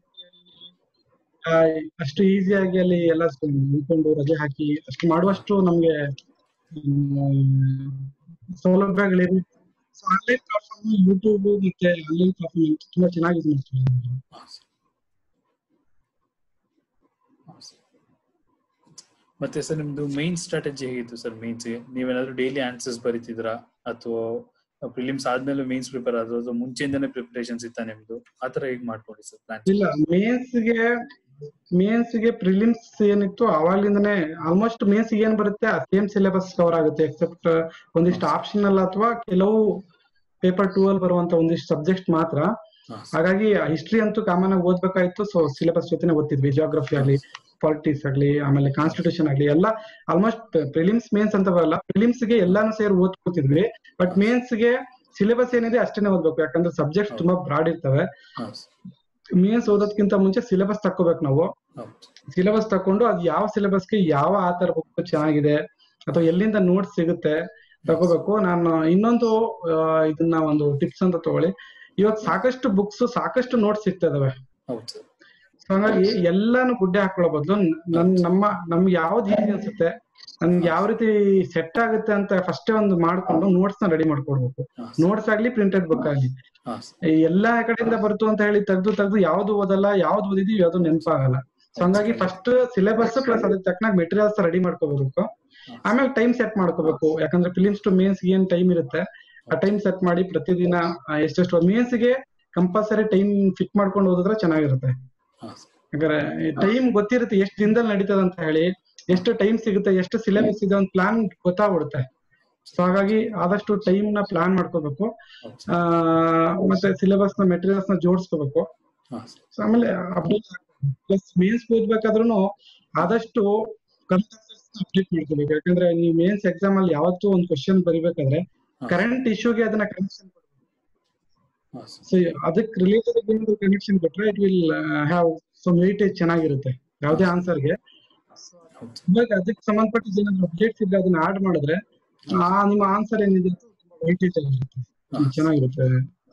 ಅಷ್ಟು ಈಸಿಯಾಗಿ ಅಲ್ಲಿ ಎಲ್ಲ ನಿಂತ್ಕೊಂಡು ರಜೆ ಹಾಕಿ ಅಷ್ಟು ಮಾಡುವಷ್ಟು ನಮ್ಗೆ ಹ್ಮ್, ಸೌಲಭ್ಯಗಳಿವೆ ಆನ್ಲೈನ್ ಪ್ಲಾಟ್ಫಾರ್ಮ್ ಯೂಟ್ಯೂಬ್ ಮತ್ತೆ ಆನ್ಲೈನ್ ಪ್ಲಾಟ್ಫಾರ್ಮ್ ತುಂಬಾ ಚೆನ್ನಾಗಿ ಯೂಸ್ ಮಾಡ್ತೀನಿ ಮತ್ತೆ ಸರ್ ನಿಮ್ದು ಮೈನ್ ಸ್ಟ್ರಾಟಜಿ ಹೇಗಿತ್ತು ಸರ್ ಮೇನ್ಸ್ ನೀವೇನಾದ್ರೂ ಡೈಲಿ ಆನ್ಸರ್ಸ್ ಬರೀತಿದ್ರಾ ಅಥವಾ ಪ್ರಿಲಿಮ್ಸ್ ಆದ್ಮೇಲೆ ಮೇನ್ಸ್ ಪ್ರಿಪೇರ್ ಆದ್ರು ಅಥವಾ ಮುಂಚೆಯಿಂದನೇ ಪ್ರಿಪರೇಷನ್ಸ್ ಇತ್ತ ನಿಮ್ದು ಆತರ ಹೇಗ್ ಮಾಡ್ಕೊಂಡಿ ಸರ್ ಪ್ಲಾನ್ ಇಲ್ಲ ಮೇನ್ಸ್ ಗೆ ಮೇನ್ಸ್ ಗೆ ಪ್ರಿಲಿಮ್ಸ್ ಏನಿತ್ತು ಅವಾಗ್ಲಿಂದನೇ ಆಲ್ಮೋಸ್ಟ್ ಮೇನ್ಸ್ ಏನ್ ಬರುತ್ತೆ ಆ ಸೇಮ್ ಸಿಲೆಬಸ್ ಕವರ್ ಆಗುತ್ತೆ ಎಕ್ಸೆಪ್ಟ್ ಒಂದಿಷ್ಟು ಆಪ್ಷನಲ್ ಅಥವಾ ಕೆಲವು ಪೇಪರ್ ಟೂ ಅಲ್ಲಿ ಬರುವಂತ ಒಂದಿಷ್ಟು ಸಬ್ಜೆಕ್ಟ್ ಮಾತ್ರ ಹಾಗಾಗಿ ಹಿಸ್ಟ್ರಿ ಅಂತೂ ಕಾಮನ್ ಆಗಿ ಓದ್ಬೇಕಾಯ್ತು ಸೊ ಸಿಲೆಬಸ್ ಜೊತೆನೆ ಓದ್ತಿದ್ವಿ ಜಿಯೋಗ್ರಫಿ ಆಗ್ಲಿ ಪಾಲಿಟಿಕ್ಸ್ ಆಗ್ಲಿ ಆಮೇಲೆ ಕಾನ್ಸ್ಟಿಟ್ಯೂಷನ್ ಆಗ್ಲಿ ಎಲ್ಲ ಆಲ್ಮೋಸ್ಟ್ ಪ್ರಿಲಿಮ್ಸ್ ಮೇನ್ಸ್ ಅಂತ ಬರಲ್ಲ ಪ್ರಿಲಿಮ್ಸ್ ಗೆ ಎಲ್ಲಾನು ಸೇರಿ ಓದ್ಕೋತಿದ್ವಿ ಬಟ್ ಮೇನ್ಸ್ ಗೆ ಸಿಲೆಬಸ್ ಏನಿದೆ ಅಷ್ಟೇನೆ ಓದ್ಬೇಕು ಯಾಕಂದ್ರೆ ಸಬ್ಜೆಕ್ಟ್ ತುಂಬಾ ಬ್ರಾಡ್ ಇರ್ತವೆ ಮೇನ್ಸ್ ಓದೋದ್ಕಿಂತ ಮುಂಚೆ ಸಿಲೆಬಸ್ ತಕ್ಕೋಬೇಕು ನಾವು ಸಿಲೆಬಸ್ ತಕೊಂಡು ಅದು ಯಾವ ಸಿಲೆಬಸ್ಗೆ ಯಾವ ಆತರ ಬುಕ್ ಚೆನ್ನಾಗಿದೆ ಅಥವಾ ಎಲ್ಲಿಂದ ನೋಟ್ಸ್ ಸಿಗುತ್ತೆ ತಗೋಬೇಕು ನಾನು ಇನ್ನೊಂದು ಆ, ಇದನ್ನ ಒಂದು ಟಿಪ್ಸ್ ಅಂತ ತಗೊಳ್ಳಿ ಇವಾಗ ಸಾಕಷ್ಟು ಬುಕ್ಸ್ ಸಾಕಷ್ಟು ನೋಟ್ಸ್ ಸಿಗ್ತಾ ಇದಾವೆ ಹೌದು ಸರ್ ಸೊ ಹಾಗಾಗಿ ಎಲ್ಲಾನು ಗುಡ್ಡೆ ಹಾಕೊಳ್ಳೋ ಬದಲು ನನ್ ನಮ್ಮ ನಮ್ಗೆ ಯಾವ್ದು ಈಸಿ ಅನ್ಸುತ್ತೆ ನನ್ಗೆ ಯಾವ ರೀತಿ ಸೆಟ್ ಆಗುತ್ತೆ ಅಂತ ಫಸ್ಟ್ ಒಂದು ಮಾಡ್ಕೊಂಡು ನೋಟ್ಸ್ ನ ರೆಡಿ ಮಾಡ್ಕೊಡ್ಬೇಕು ನೋಟ್ಸ್ ಆಗ್ಲಿ ಪ್ರಿಂಟೆಡ್ ಬುಕ್ ಆಗ್ಲಿ ಹಾ ಈ ಎಲ್ಲಾ ಕಡೆಯಿಂದ ಬರ್ತು ಅಂತ ಹೇಳಿ ತೆಗ್ದು ತೆಗ್ದು ಯಾವ್ದು ಓದಲ್ಲ ಯಾವ್ದು ಓದಿದೀವಿ ಯಾವ್ದು ನೆನಪಾಗಲ್ಲ ಸೊ ಹಂಗಾಗಿ ಫಸ್ಟ್ ಸಿಲೆಬಸ್ ಪ್ಲಸ್ ಅದಕ್ಕೆ ತಕ್ಕನಾಗ ಮೆಟೀರಿಯಲ್ಸ್ ರೆಡಿ ಮಾಡ್ಕೋಬೇಕು ಆಮೇಲೆ ಟೈಮ್ ಸೆಟ್ ಮಾಡ್ಕೋಬೇಕು ಯಾಕಂದ್ರೆ ಫಿಲಿಮ್ಸ್ ಟು ಮೇನ್ಸ್ ಏನ್ ಟೈಮ್ ಇರುತ್ತೆ ಆ ಟೈಮ್ ಸೆಟ್ ಮಾಡಿ ಪ್ರತಿದಿನ ಆ, ಎಷ್ಟೆಷ್ಟು ಮೇನ್ಸ್ ಗೆ ಕಂಪಲ್ಸರಿ ಟೈಮ್ ಫಿಟ್ ಮಾಡ್ಕೊಂಡು ಓದಿದ್ರೆ ಚೆನ್ನಾಗಿರುತ್ತೆ ಹಾ ಯಾಕಂದ್ರೆ ಟೈಮ್ ಗೊತ್ತಿರುತ್ತೆ ಎಷ್ಟು ದಿನದಲ್ಲಿ ನಡೀತದೆ ಅಂತ ಹೇಳಿ ಎಷ್ಟು ಟೈಮ್ ಸಿಗುತ್ತೆ ಎಷ್ಟು ಸಿಲೆಬಸ್ ಇದೆ ಒಂದು ಪ್ಲಾನ್ ಗೊತ್ತಾಗ್ಬಿಡುತ್ತೆ ಸೊ ಹಾಗಾಗಿ ಆದಷ್ಟು ಟೈಮ್ ನ ಪ್ಲಾನ್ ಮಾಡ್ಕೋಬೇಕು ಹೌದು ಆ, ಮತ್ತೆ ಸಿಲೆಬಸ್ ನ ಮೆಟೀರಿಯಲ್ಸ್ ನ ಜೋಡಿಸ್ಕೋಬೇಕು ಹಾ ಸೊ ಆಮೇಲೆ ಅಪ್ಡೇಟ್ ಪ್ಲಸ್ ಮೇನ್ಸ್ ಓದ್ಬೇಕಾದ್ರೂ ಆದಷ್ಟು ಅಪ್ಡೇಟ್ ಮಾಡ್ಕೋಬೇಕು ಯಾಕಂದ್ರೆ ನೀವು ಮೇನ್ಸ್ ಎಕ್ಸಾಮ್ ಅಲ್ಲಿ ಯಾವತ್ತೂ ಒಂದು ಕ್ವಶನ್ ಬರಿಬೇಕಾದ್ರೆ ಕರೆಂಟ್ ಇಶ್ಯೂಗೆ ಅದನ್ನ ಕನೆಕ್ಷನ್ ಹಾ ಸೊ ಅದಕ್ಕೆ ರಿಲೇಟೆಡ್ ಏನಾದ್ರು ಕನೆಕ್ಷನ್ ಕೊಟ್ರೆ it will have so weightage ಚೆನ್ನಾಗಿರುತ್ತೆ ಯಾವುದೇ ಆನ್ಸರ್ಗೆ ಹೌದು ಇವಾಗ ಅದಕ್ಕೆ ಸಂಬಂಧಪಟ್ಟಿದ್ದು ಏನಾದ್ರು ಅಪ್ಡೇಟ್ಸ್ ಇದ್ರೆ ಅದನ್ನ ಆಡ್ ಮಾಡಿದ್ರೆ ಆ ನಿಮ್ಮ ಆನ್ಸರ್ ಏನಿದೆ ಅದು ತುಂಬಾ ವೈಟೇಜ್ ಆಗಿರುತ್ತೆ ಹಾ. ಚೆನ್ನಾಗಿರುತ್ತೆ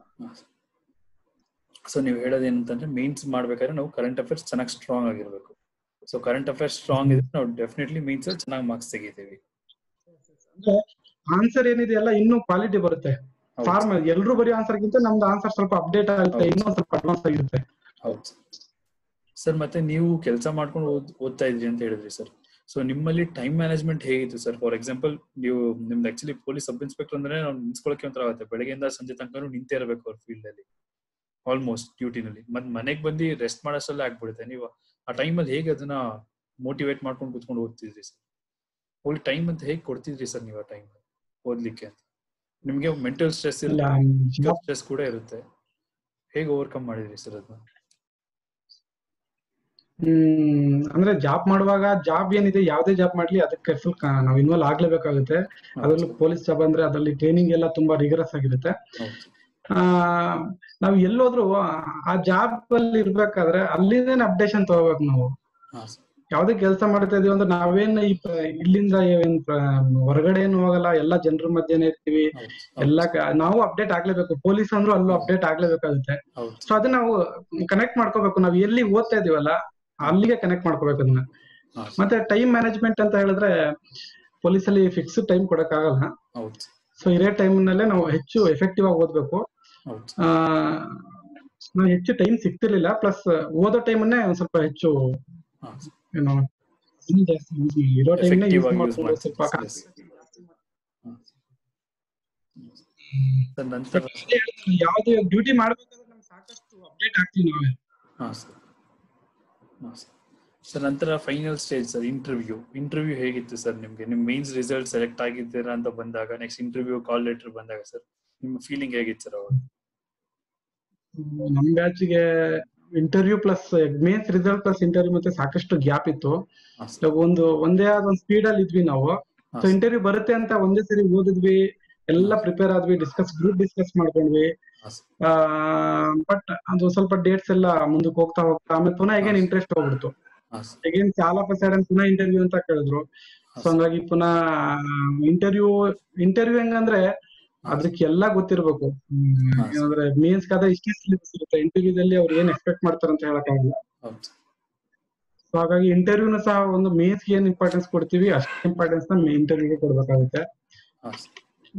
ಸೊ ನೀವು ಹೇಳೋದು ಏನಂತಂದ್ರೆ ಮೇನ್ಸ್ ಮಾಡ್ಬೇಕಾದ್ರೆ ನಾವು ಕರೆಂಟ್ ಅಫೇರ್ಸ್ ಚೆನ್ನಾಗಿ ಸ್ಟ್ರಾಂಗ್ ಆಗಿರ್ಬೇಕು ಸೊ ಕರೆಂಟ್ ಅಫೇರ್ಸ್ ಸ್ಟ್ರಾಂಗ್ ಇದ್ರೆ ನಾವು ಡೆಫಿನೆಟ್ಲಿ ಮೀನ್ಸ್ ಅಲ್ಲಿ ಚೆನ್ನಾಗಿ ಮಾರ್ಕ್ಸ್ ತೆಗಿತೀವಿ ಅಂದ್ರೆ ಆನ್ಸರ್ ಏನಿದೆಯಲ್ಲ ಇನ್ನೂ ಕ್ವಾಲಿಟಿ ಬರುತ್ತೆ ಹೌದು. ಫಾರ್ಮ್ ಎಲ್ರು ಬರೀ ಆನ್ಸರ್ ಗಿಂತ ನಮ್ದು ಆನ್ಸರ್ ಸ್ವಲ್ಪ ಅಪ್ಡೇಟ್ ಆಗುತ್ತೆ ಹೌದು. ಇನ್ನೊಂದ್ ಸ್ವಲ್ಪ ಅಡ್ವಾನ್ಸ್ ಆಗಿರುತ್ತೆ ಹೌದು ಸರ್ ಮತ್ತೆ ನೀವು ಕೆಲಸ ಮಾಡ್ಕೊಂಡು ಓದ್- ಓದ್ತಾ ಇದ್ರಿ ಅಂತ ಹೇಳಿದ್ರಿ ಸರ್ ಸೊ ನಿಮ್ಮಲ್ಲಿ ಟೈಮ್ ಮ್ಯಾನೇಜ್ಮೆಂಟ್ ಹೇಗಿತ್ತು ಸರ್ ಫಾರ್ ಎಕ್ಸಾಂಪಲ್ ನೀವು ನಿಮ್ದು ಆಕ್ಚುಲಿ ಪೊಲೀಸ್ ಸಬ್ ಇನ್ಸ್ಪೆಕ್ಟರ್ ಅಂದ್ರೆ ನಾವು ನಿಂತ್ಕೊಳ್ಳೋಕೆ ಒಂಥರ ಆಗುತ್ತೆ ಬೆಳಗ್ಗೆಯಿಂದ ಸಂಜೆ ತನಕ ನಿಂತೇ ಇರಬೇಕು ಅವ್ರ ಫೀಲ್ಡ್ ಅಲ್ಲಿ ಆಲ್ಮೋಸ್ಟ್ ಡ್ಯೂಟಿನಲ್ಲಿ ಮತ್ ಮನೆಗೆ ಬಂದು ರೆಸ್ಟ್ ಮಾಡೋಷ್ಟಲ್ಲೇ ಆಗ್ಬಿಡುತ್ತೆ ನೀವು ಆ ಟೈಮಲ್ಲಿ ಹೇಗೆ ಅದನ್ನ ಮೋಟಿವೇಟ್ ಮಾಡ್ಕೊಂಡು ಕುತ್ಕೊಂಡು ಓದ್ತಿದ್ರಿ ಸರ್ ಹೋಗಿ ಟೈಮ್ ಅಂತ ಹೇಗೆ ಕೊಡ್ತಿದ್ರಿ ಸರ್ ನೀವು ಆ ಟೈಮ್ ಓದ್ಲಿಕ್ಕೆ ಅಂತ ನಿಮ್ಗೆ ಮೆಂಟಲ್ ಸ್ಟ್ರೆಸ್ ಇಲ್ಲ ಇರುತ್ತೆ ಸ್ಟ್ರೆಸ್ ಕೂಡ ಇರುತ್ತೆ ಹೇಗೆ ಓವರ್ಕಮ್ ಮಾಡಿದ್ರಿ ಸರ್ ಅದನ್ನ ಹ್ಮ್ ಅಂದ್ರೆ ಜಾಬ್ ಮಾಡುವಾಗ ಜಾಬ್ ಏನಿದೆ ಯಾವ್ದೇ ಜಾಬ್ ಮಾಡ್ಲಿ ಅದಕ್ಕೆ ಫುಲ್ ನಾವು ಇನ್ವಾಲ್ವ್ ಆಗ್ಲೇಬೇಕಾಗುತ್ತೆ ಅದ್ರಲ್ಲೂ ಪೊಲೀಸ್ ಜಾಬ್ ಅಂದ್ರೆ ಅದರಲ್ಲಿ ಟ್ರೈನಿಂಗ್ ಎಲ್ಲ ತುಂಬಾ ರಿಗರಸ್ ಆಗಿರುತ್ತೆ ಹೌದು ಆ ನಾವ್ ಎಲ್ಲೋದ್ರು ಆ ಜಾಬ್ ಅಲ್ಲಿ ಇರ್ಬೇಕಾದ್ರೆ ಅಲ್ಲಿಂದೇನೆ ಅಪ್ಡೇಷನ್ ತಗೋಬೇಕು ನಾವು ಹಾ ಸರ್ ಯಾವ್ದೇ ಕೆಲಸ ಮಾಡ್ತಾ ಇದೀವಿ ಅಂದ್ರೆ ನಾವೇನ್ ಈ ಪ- ಇಲ್ಲಿಂದ ಏನ್ ಪ- ಹೊರಗಡೆ ಏನು ಹೋಗಲ್ಲ ಎಲ್ಲಾ ಜನರ ಮಧ್ಯೆನೆ ಇರ್ತೀವಿ ಹೌದು ಎಲ್ಲಾ ಕ- ನಾವು ಅಪ್ಡೇಟ್ ಆಗ್ಲೇಬೇಕು ಪೊಲೀಸ್ ಅಂದ್ರೂ ಅಲ್ಲೂ ಅಪ್ಡೇಟ್ ಆಗ್ಲೇಬೇಕಾಗುತ್ತೆ ಹೌದು ಸೊ ಅದನ್ನ ನಾವು ಕನೆಕ್ಟ್ ಮಾಡ್ಕೋಬೇಕು ನಾವ್ ಎಲ್ಲಿ ಓದ್ತಾ ಇದೀವಲ್ಲ ಅಲ್ಲಿಗೆ ಕನೆಕ್ಟ್ ಮಾಡ್ಕೋಬೇಕು ಅದನ್ನ ಹಾ ಸರ್ ಮತ್ತೆ ಟೈಮ್ ಮ್ಯಾನೇಜ್ಮೆಂಟ್ ಅಂತ ಹೇಳಿದ್ರೆ ಪೊಲೀಸ್ ಅಲ್ಲಿ ಫಿಕ್ಸ್ ಟೈಮ್ ಕೊಡಕ್ಕಾಗಲ್ಲ ಹೌದು ಸೊ ಇರೋ ಟೈಮ್ ನಲ್ಲೇ ನಾವು ಹೆಚ್ಚು ಎಫೆಕ್ಟಿವ್ ಆಗಿ ಓದ್ಬೇಕು ಹೌದು ಆ ನಾವು ಹೆಚ್ಚು ಟೈಮ್ ಸಿಗ್ತಿರ್ಲಿಲ್ಲ ಪ್ಲಸ್ ಓದೋ ಟೈಮನ್ನೇ ಒಂದ್ ಸ್ವಲ್ಪ ಹೆಚ್ಚು ಹಾ ಸರ್ ಏನು ಇನ್ನು ಜಾಸ್ತಿ use ಮಾಡಿ- ಇರೋ ಟೈಮ್ Effective ಆಗಿ use ಮಾಡ್ಕೊಂಡು ಮಾಡ್ತೀವಿ. ಸ್ವಲ್ಪ Yes. ಹಾ. ಸರ್ ನಂತರ ಅದೇ ಹೇಳ್ತೀನಿ, ಯಾವ್ದು ಡ್ಯೂಟಿ ಮಾಡ್ಬೇಕಾದ್ರೆ ನಮ್ಗೆ ಸಾಕಷ್ಟು ಅಪ್ಡೇಟ್ ಆಗ್ತೀವಿ ನಾವೇ ಹಾ ಸರ್ ಹಾ ಸರ್ ಸರ್ ನಂತರ final stage sir interview interview ಹೇಗಿತ್ತು ಸರ್ ನಿಮ್ಗೆ ನಿಮ್ ಮೇನ್ಸ್ ರಿಸಲ್ಟ್ ಸೆಲೆಕ್ಟ್ ಆಗಿದ್ದೀರಾ ಅಂತ ಬಂದಾಗ ನೆಕ್ಸ್ಟ್ ಇಂಟರ್ವ್ಯೂ ಕಾಲ್ ಲೆಟರ್ ಬಂದಾಗ ಸರ್ ನಿಮ್ಮ ಫೀಲಿಂಗ್ ಹೇಗಿತ್ತು ಸರ್ ಅವಾಗ ಹ್ಮ್, ನಮ್ ಬ್ಯಾಚ್ಗೆ interview plus mains result plus interview ಮತ್ತೆ ಸಾಕಷ್ಟು ಗ್ಯಾಪ್ ಇತ್ತು ಹಾ ಸರ್ ಇವಾಗ ಒಂದು ಒಂದೇ ಆದ ಒಂದು ಸ್ಪೀಡ್ ಅಲ್ಲಿ ಇದ್ವಿ ನಾವು ಹಾ ಸೊ ಇಂಟರ್ವ್ಯೂ ಬರುತ್ತೆ ಅಂತ ಒಂದೇ ಸರಿ ಓದಿದ್ವಿ ಎಲ್ಲ ಪ್ರಿಪೇರ್ ಆದ್ವಿ ಡಿಸ್ಕಸ್ ಗ್ರೂಪ್ ಡಿಸ್ಕಸ್ ಮಾಡ್ಕೊಂಡ್ವಿ ಹಾ ಸರ್ ಬಟ್ ಅದು ಸ್ವಲ್ಪ ಡೇಟ್ಸ್ ಎಲ್ಲ ಮುಂದಕ್ಕೆ ಹೋಗ್ತಾ ಹೋಗ್ತಾ ಆಮೇಲೆ ಪುನಃ ಹೇಗೇನ್ ಇಂಟ್ರೆಸ್ಟ್ ಹೋಗ್ಬಿಡ್ತು ಹಾ ಸರ್ ಹೇಗೇನ್ ಚಾಲ ಸೈಡ್ ಪುನಃ ಇಂಟರ್ವ್ಯೂ ಅಂತ ಕೇಳಿದ್ರು ಸೊ ಹಂಗಾಗಿ ಪುನಃ ಇಂಟರ್ವ್ಯೂ ಇಂಟರ್ವ್ಯೂ ಹೆಂಗಂದ್ರೆ ಅದಕ್ಕೆ ಎಲ್ಲ ಗೊತ್ತಿರ್ಬೇಕು ಹ್ಮ್, ಹಾ. ಏನಂದ್ರೆ ಮೇನ್ಸ್ ಕಾದ ಇಷ್ಟೇ ಸಿಲೆಬಸ್ ಇರುತ್ತೆ ಇಂಟರ್ವ್ಯೂದಲ್ಲಿ ಅವ್ರು ಏನ್ ಎಕ್ಸ್ಪೆಕ್ಟ್ ಮಾಡ್ತಾರೆ ಅಂತ ಹೇಳಕ್ಕಾಗಲ್ಲ ಹೌದು ಸೊ ಹಾಗಾಗಿ ಇಂಟರ್ವ್ಯೂನ ಸಹ ಒಂದು ಮೇನ್ಸ್ ಏನ್ ಇಂಪಾರ್ಟೆನ್ಸ್ ಕೊಡ್ತೀವಿ ಅಷ್ಟೇ ಇಂಪಾರ್ಟೆನ್ಸ್ ನ ಇಂಟರ್ವ್ಯೂಗೆ ಕೊಡ್ಬೇಕಾಗುತ್ತೆ ಹಾ ಸರ್